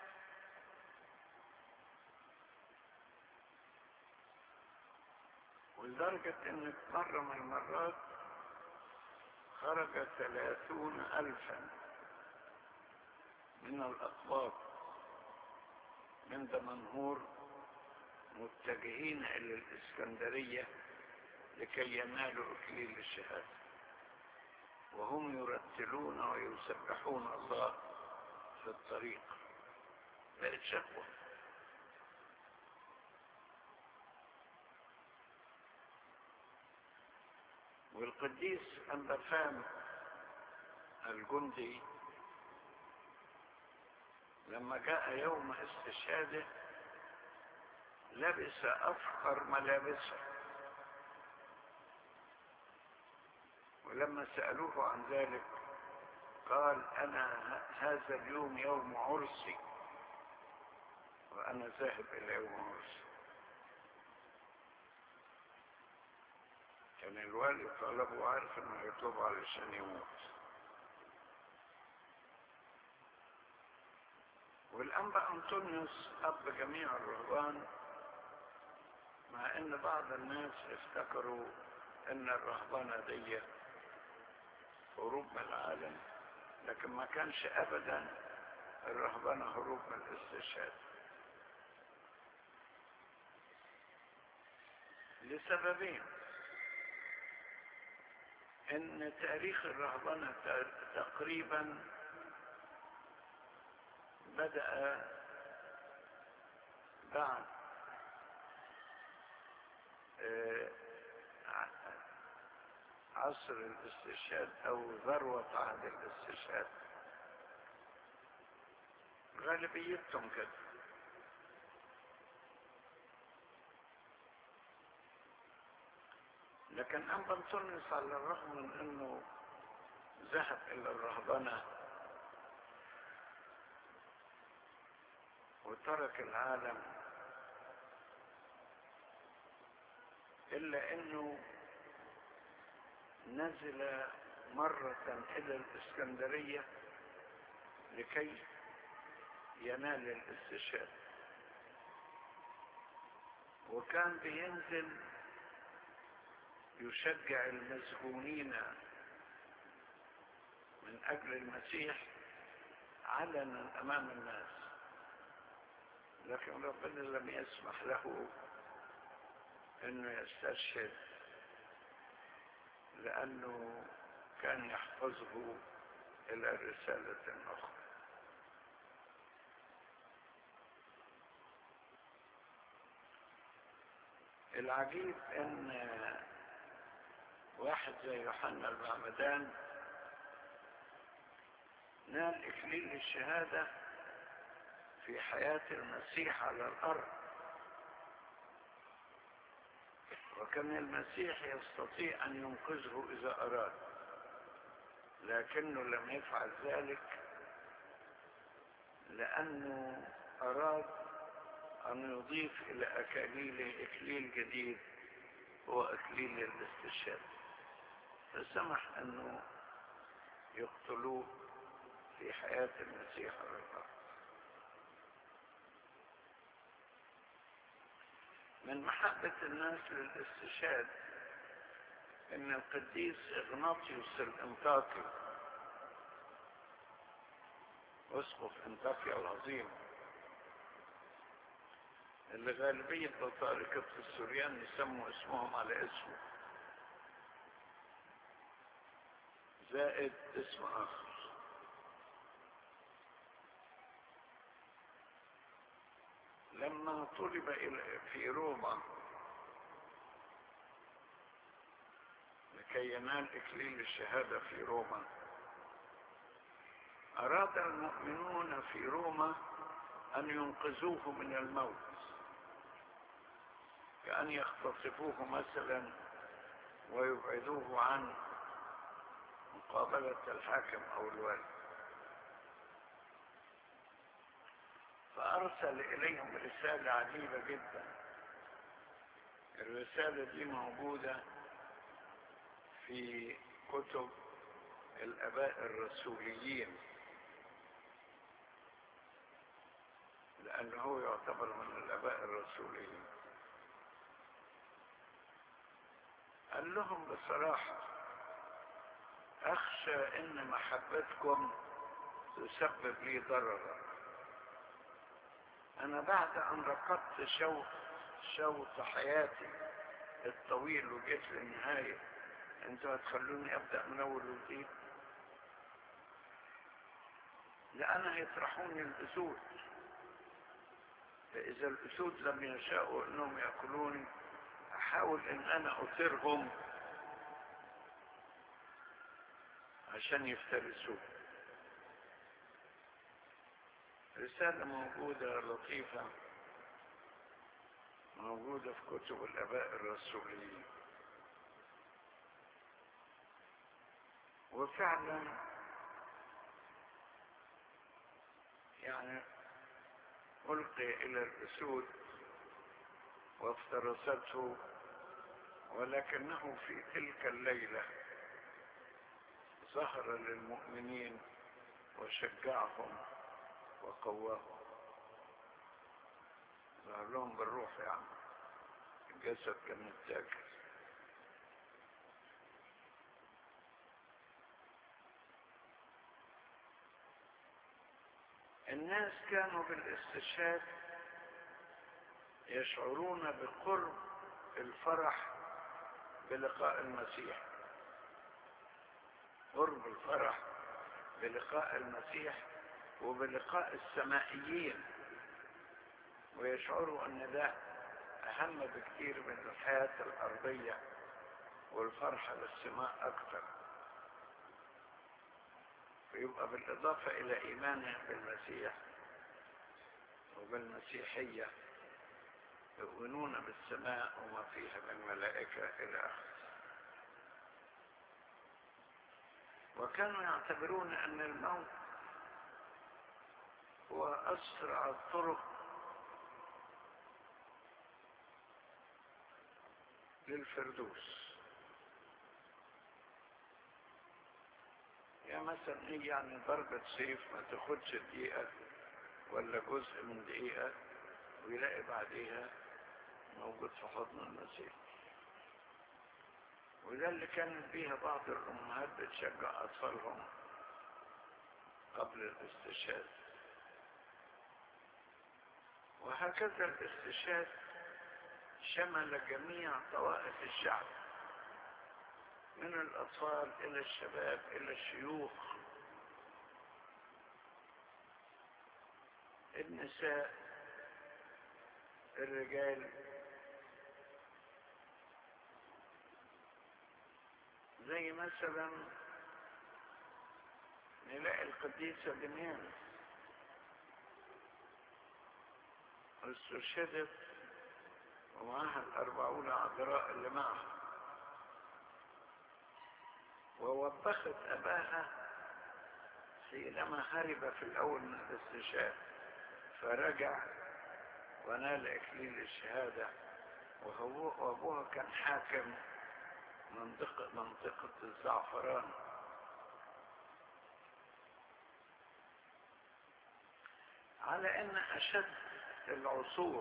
ولدرجة ان في مرة من المرات خرج ثلاثون ألفا من الأقباط من دمنهور متجهين إلى الإسكندرية لكي ينالوا إكليل الشهادة وهم يرتلون ويسبحون الله في الطريق بقت شكوى والقديس أنبفان الجندي لما جاء يوم استشهاده لبس أفخر ملابسه ولما سألوه عن ذلك قال أنا هذا اليوم يوم عرسي وأنا ذاهب إلى يوم عرسي كان الوالد طلبه عارف انه يطلب علشان يموت والأنبا أنطونيوس أب جميع الرهبان مع ان بعض الناس افتكروا ان الرهبانة دي هروب من العالم لكن ما كانش ابدا الرهبانة هروب من الاستشهاد لسببين ان تاريخ الرهبنة تقريبا بدأ بعد عصر الاستشهاد او ذروة عهد الاستشهاد غالبيتهم كده لكن أنبا أنطونيوس على الرغم من أنه ذهب إلى الرهبنة وترك العالم إلا أنه نزل مرة إلى الإسكندرية لكي ينال الاستشهاد وكان بينزل يشجع المسجونين من أجل المسيح علنا أمام الناس لكن ربنا لم يسمح له أنه يستشهد لأنه كان يحفظه إلى رسالة أخرى العجيب أن واحد زي يوحنا المعمدان نال إكليل الشهادة في حياة المسيح على الأرض وكان المسيح يستطيع أن ينقذه إذا أراد لكنه لم يفعل ذلك لأنه أراد أن يضيف إلى أكاليله إكليل جديد هو إكليل الاستشهاد فسمح أنه يقتلوه في حياة المسيح على الأرض من محبة الناس للاستشهاد ان القديس اغناطيوس الانطاكي اسقف انطاكيا العظيم اللي غالبية بطاركة السوريان يسموا اسمهم على اسمه زائد اسم اخر لما طلب إلى في روما لكي ينال إكليل الشهادة في روما أراد المؤمنون في روما أن ينقذوه من الموت كأن يختطفوه مثلا ويبعدوه عن مقابلة الحاكم أو الوالي فأرسل إليهم رسالة عجيبة جدا الرسالة دي موجودة في كتب الآباء الرسوليين لأنه هو يعتبر من الآباء الرسوليين قال لهم بصراحة أخشى إن محبتكم تسبب لي ضررا أنا بعد أن رقدت شوط شوط حياتي الطويل وجيت للنهاية أنتوا هتخلوني أبدأ من أول وجديد لأن هيطرحوني الأسود فإذا الأسود لم يشاءوا أنهم يأكلوني أحاول أن أنا أثيرهم عشان يفترسوا رسالة موجودة لطيفة موجودة في كتب الآباء الرسوليين وفعلا يعني ألقي إلى الأسود وافترسته ولكنه في تلك الليلة ظهر للمؤمنين وشجعهم وقواهم ظهر لهم بالروح يعني الجسد كان متاكل الناس كانوا بالاستشهاد يشعرون بقرب الفرح بلقاء المسيح قرب الفرح بلقاء المسيح وبلقاء السمائيين ويشعروا ان ده اهم بكثير من الحياة الارضية والفرحة للسماء اكثر فيبقى بالاضافة الى ايمانهم بالمسيح وبالمسيحية يؤمنون بالسماء وما فيها من ملائكة الى اخره وكانوا يعتبرون ان الموت هو اسرع الطرق للفردوس يا مثلا يجي يعني ضربة سيف ما تاخدش دقيقة ولا جزء من دقيقة ويلاقي بعديها موجود في حضن المسيح وده اللي كانت بيها بعض الأمهات بتشجع أطفالهم قبل الاستشهاد وهكذا الاستشهاد شمل جميع طوائف الشعب من الأطفال إلى الشباب إلى الشيوخ النساء الرجال زي مثلا نلاقي القديسة دميان استشهدت ومعها الأربعون عذراء اللي معها ووبخت أباها حينما هرب في الأول من الاستشهاد فرجع ونال إكليل الشهادة وهو وأبوها كان حاكم منطقة, منطقة الزعفران على أن أشد العصور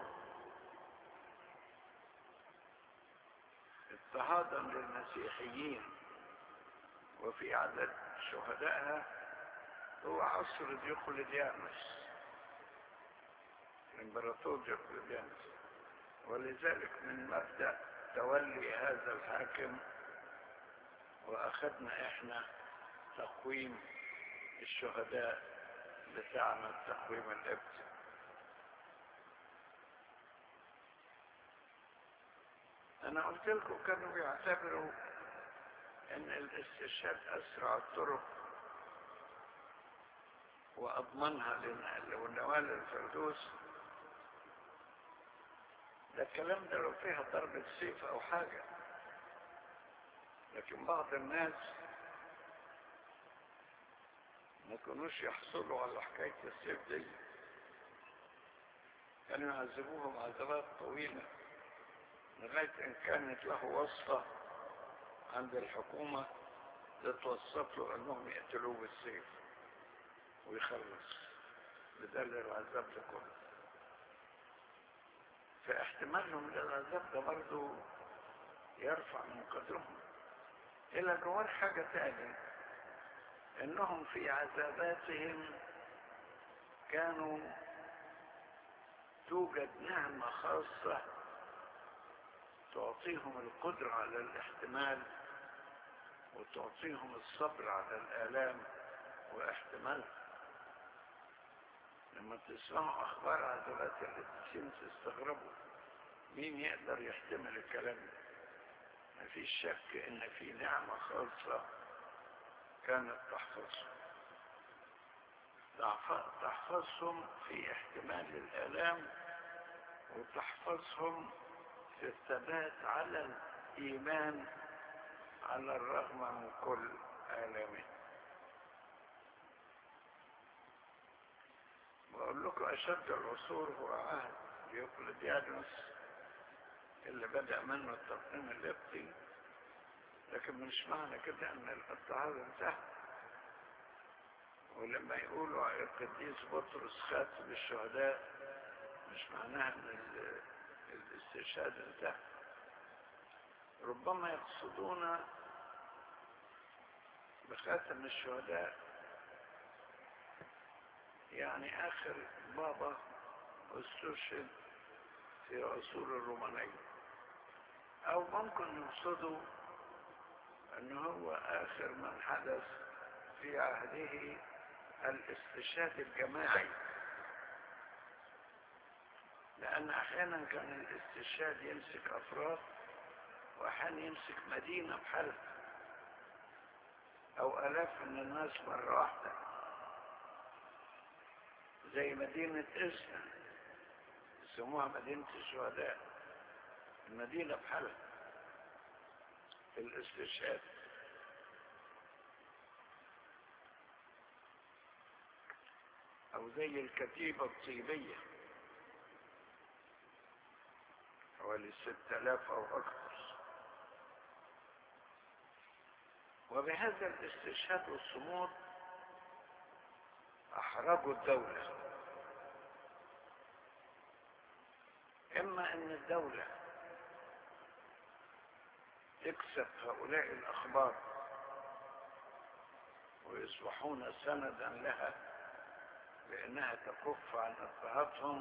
اضطهادا للمسيحيين وفي عدد شهدائها هو عصر ديوقليديانوس الامبراطور ديوقليديانوس ولذلك من مبدأ تولي هذا الحاكم واخذنا احنا تقويم الشهداء بتاعنا التقويم الابتدائي انا قلت لكم كانوا بيعتبروا ان الاستشهاد اسرع الطرق واضمنها لنوال الفردوس ده الكلام ده لو فيها ضربة سيف او حاجة لكن بعض الناس ما كانوش يحصلوا على حكاية السيف دي كانوا يعذبوهم عذابات طويلة لغاية ان كانت له وصفة عند الحكومة تتوسط له انهم يقتلوه بالسيف ويخلص بدل العذاب ده كله فاحتمالهم للعذاب ده برضه يرفع من قدرهم الى جوار حاجة تانية انهم في عذاباتهم كانوا توجد نعمة خاصة تعطيهم القدرة على الاحتمال وتعطيهم الصبر على الآلام واحتمالها لما تسمعوا اخبار عضلات الاتسين تستغربوا مين يقدر يحتمل الكلام ده مفيش شك ان في نعمة خاصة كانت تحفظهم تحفظهم في احتمال الالام وتحفظهم في الثبات على الايمان على الرغم من كل الامه بقول لكم أشد العصور هو عهد ديوقليديانوس اللي بدأ منه التقديم القبطي لكن مش معنى كده ان الاضطهاد انتهى ولما يقولوا القديس بطرس خاتم الشهداء مش معناها ان الاستشهاد انتهى ربما يقصدون بخاتم الشهداء يعني اخر بابا استشهد في عصور الرومانية او ممكن يقصدوا ان هو اخر من حدث في عهده الاستشهاد الجماعي لان احيانا كان الاستشهاد يمسك افراد واحيانا يمسك مدينة بحالها او الاف من الناس مرة واحدة زي مدينة إسنا يسموها مدينة الشهداء المدينة بحالها في الاستشهاد أو زي الكتيبة الطيبية حوالي ستة آلاف أو أكثر وبهذا الاستشهاد والصمود أحرجوا الدولة إما أن الدولة تكسب هؤلاء الأخبار ويصبحون سندا لها بأنها تكف عن اضطهادهم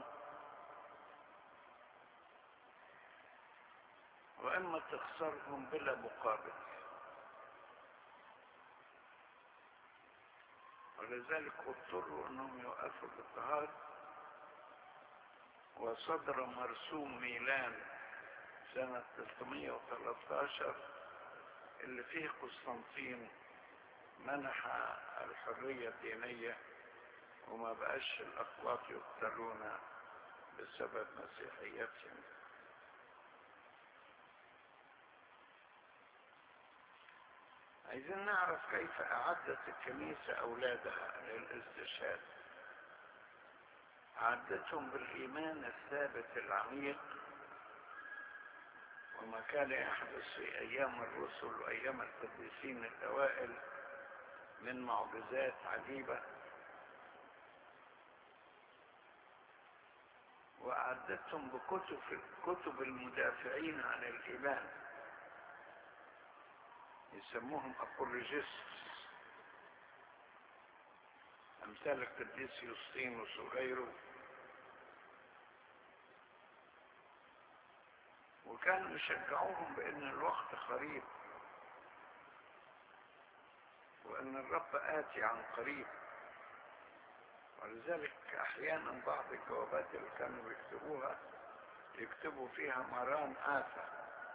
وإما تخسرهم بلا مقابل ولذلك اضطروا انهم يوقفوا الاضطهاد وصدر مرسوم ميلان سنة 313 اللي فيه قسطنطين منح الحرية الدينية وما بقاش الأقواط يقتلون بسبب مسيحيتهم عايزين نعرف كيف أعدت الكنيسة أولادها للاستشهاد أعدتهم بالإيمان الثابت العميق وما كان يحدث في أيام الرسل وأيام القديسين الأوائل من معجزات عجيبة وأعدتهم بكتب كتب المدافعين عن الإيمان يسموهم أبولوجيست أمثال القديس يوسطينوس وغيره وكانوا يشجعوهم بأن الوقت قريب وأن الرب آتي عن قريب ولذلك أحيانا بعض الجوابات اللي كانوا يكتبوها يكتبوا فيها مران آسى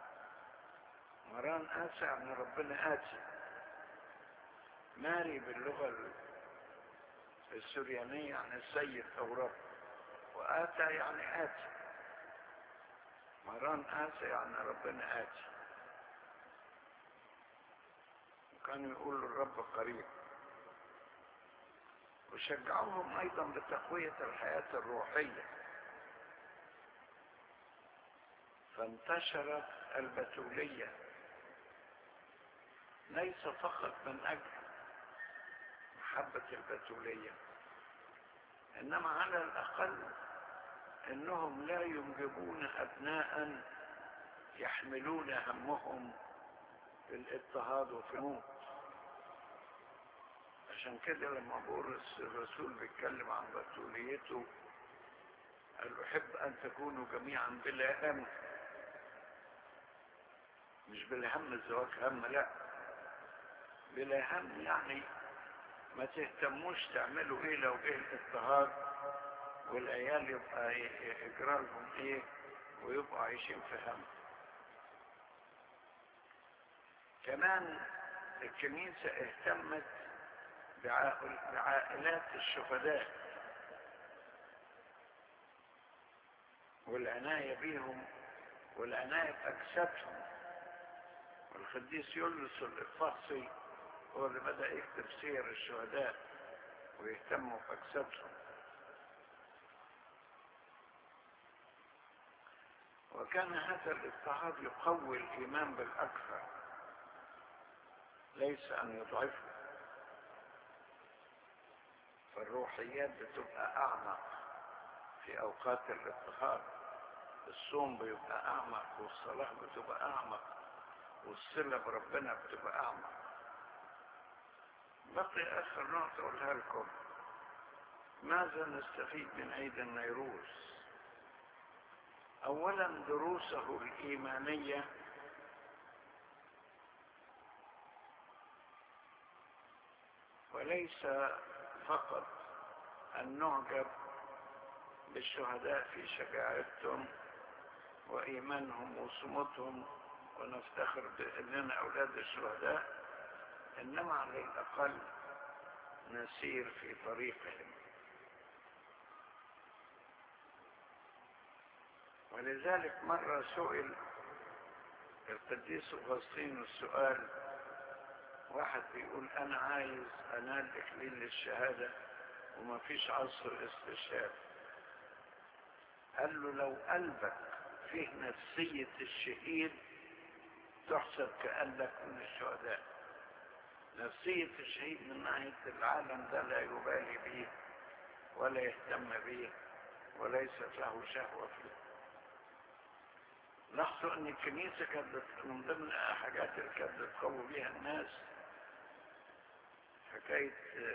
مران آسى يعني ربنا آتي ماري باللغة السريانية يعني السيد أو رب وآتى يعني آتي مران آسى يعني ربنا آتي وكانوا يقولوا الرب قريب وشجعوهم أيضا بتقوية الحياة الروحية فانتشرت البتولية ليس فقط من أجل محبة البتولية إنما على الأقل إنهم لا ينجبون أبناء يحملون همهم في الاضطهاد وفي الموت عشان كده لما بولس الرسول بيتكلم عن بتوليته قال أحب أن تكونوا جميعا بلا هم مش بلا هم الزواج هم لا بلا هم يعني ما تهتموش تعملوا ايه لو ايه الاضطهاد والعيال يبقى يجرى لهم ايه ويبقوا عايشين في هم كمان الكنيسة اهتمت بعائلات الشهداء والعناية بيهم والعناية بأجسادهم والقديس يولس الإقفاصي هو اللي بدأ يكتب سير الشهداء ويهتموا بأجسادهم وكان هذا الاضطهاد يقوي الإيمان بالأكثر ليس أن يضعفه فالروحيات بتبقى أعمق في أوقات الاضطهاد الصوم بيبقى أعمق والصلاة بتبقى أعمق والصلة بربنا بتبقى أعمق بقي آخر نقطة أقولها لكم ماذا نستفيد من عيد النيروز أولا دروسه الإيمانية وليس فقط أن نعجب بالشهداء في شجاعتهم وإيمانهم وصمتهم ونفتخر بأننا أولاد الشهداء إنما على الأقل نسير في طريقهم ولذلك مرة سئل القديس أغسطين السؤال واحد بيقول أنا عايز أنال إكليل للشهادة وما فيش عصر استشهاد قال له لو قلبك فيه نفسية الشهيد تحسب كأنك من الشهداء نفسية الشهيد من ناحية العالم ده لا يبالي به ولا يهتم به وليست له شهوة فيه لاحظوا ان الكنيسة كانت من ضمن حاجات اللي كانت بتقوي بيها الناس حكاية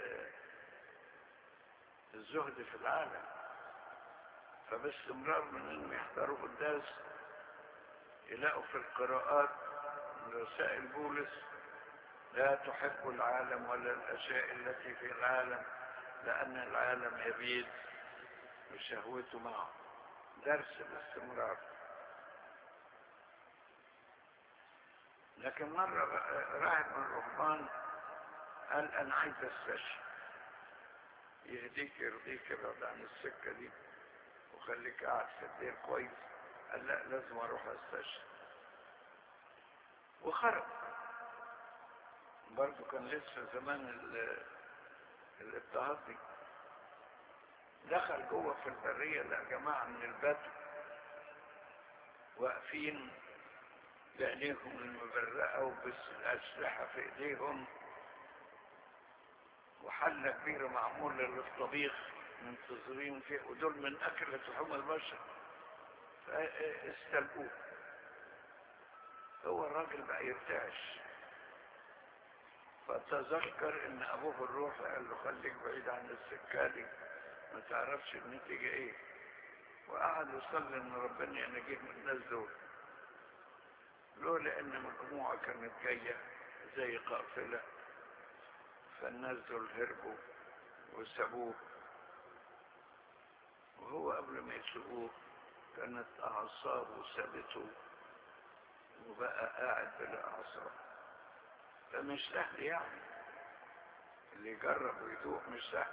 الزهد في العالم فباستمرار من انهم يحضروا قداس يلاقوا في القراءات من رسائل بولس لا تحب العالم ولا الاشياء التي في العالم لان العالم يبيد وشهوته معه درس باستمرار لكن مرة راهب من الرهبان قال أنا عايز استشهد يهديك يرضيك ابعد عن السكة دي وخليك قاعد في الدير كويس قال لا لازم أروح استشهد وخرج برضو كان لسه زمان ال- الاضطهاد دي دخل جوه في البرية لقى جماعة من البدو واقفين بعينيهم المبرقة وبالأسلحة في إيديهم وحلة كبيرة معمولة للطبيخ منتظرين فيها ودول من أكلة لحوم البشر فاستلقوه هو الراجل بقى يرتعش فتذكر ان ابوه الروح قال له خليك بعيد عن السكه دي ما تعرفش النتيجه ايه وقعد يصلي ان ربنا ينجيه من الناس دول لولا ان مجموعه كانت جايه زي قافله فالناس دول هربوا وسابوه وهو قبل ما يسيبوه كانت اعصابه سابته وبقى قاعد بلا اعصاب فمش سهل يعني اللي يجرب ويدوق مش سهل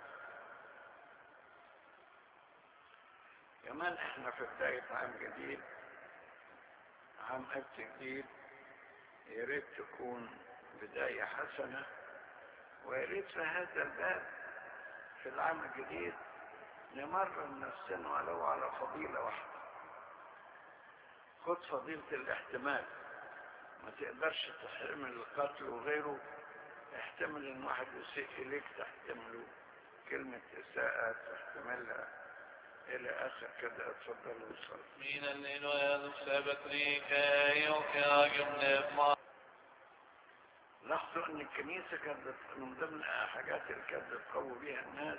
كمان احنا في بداية عام جديد عام قبل جديد يا ريت تكون بداية حسنة ويا ريت في هذا الباب في العام الجديد نمرن نفسنا ولو على فضيلة واحدة خد فضيلة الاحتمال ما تقدرش تحتمل القتل وغيره احتمل ان واحد يسيء اليك تحتمله كلمة اساءة تحتملها الى اخر كده اتفضل وصل من الإنواد سبتريك يوكا ما لاحظوا ان الكنيسة كانت بت- من ضمن حاجات اللي كانت بتقوي بيها الناس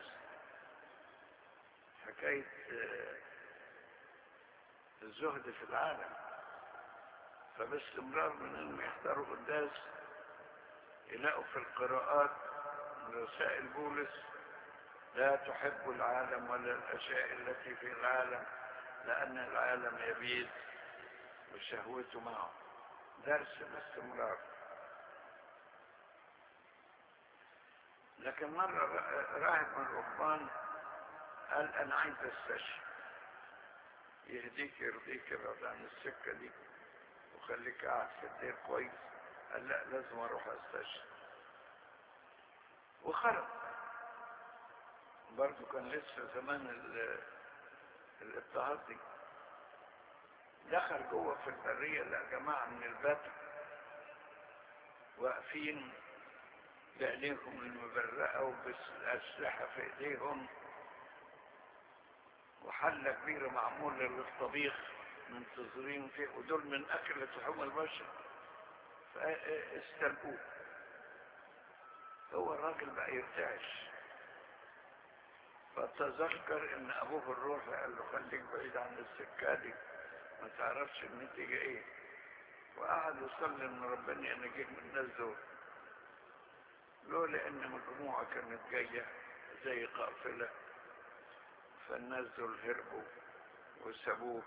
حكاية آه، الزهد في العالم فباستمرار من انهم يحضروا قداس يلاقوا في القراءات من رسائل بولس لا تحب العالم ولا الاشياء التي في العالم لان العالم يبيد وشهوته معه درس باستمرار لكن مرة را- راهب من الرهبان قال أنا عايز أستشفى يهديك يرضيك ابعد عن السكة دي وخليك قاعد في الدير كويس قال لا لازم أروح أستشفى وخرج برضه كان لسه زمان ال- الاضطهاد دي دخل جوه في البرية لقى جماعة من البدو واقفين بعينيهم المبرقة وبالأسلحة في إيديهم وحلة كبيرة معمولة للطبيخ منتظرين فيها ودول من أكلة لحوم البشر فاستلقوه هو الراجل بقى يرتعش فتذكر ان ابوه الروح قال له خليك بعيد عن السكه دي ما تعرفش النتيجه ايه وقعد يصلي ان ربنا ينجيه من الناس دول لولا ان مجموعه كانت جايه زي قافله فالناس دول هربوا وسابوه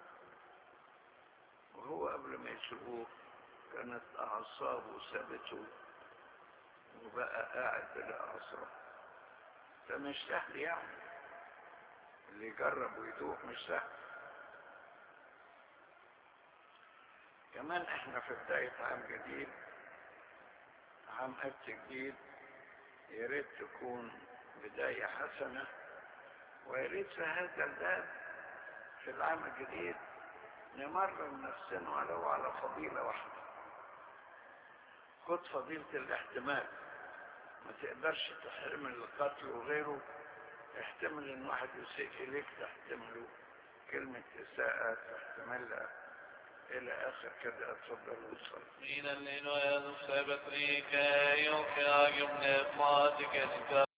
وهو قبل ما يسيبوه كانت اعصابه سابته وبقى قاعد بلا اعصاب فمش سهل يعني اللي يجرب ويدوق مش سهل كمان احنا في بداية عام جديد عام قبل جديد يا ريت تكون بداية حسنة ويا ريت في هذا الباب في العام الجديد نمرن نفسنا ولو على فضيلة واحدة خد فضيلة الاحتمال ما تقدرش تحتمل القتل وغيره احتمل ان واحد يسيء اليك تحتمله كلمة اساءة تحتملها الى اخر كده اتفضل وصل من الإنواد سبتريك يوكا ما تكسك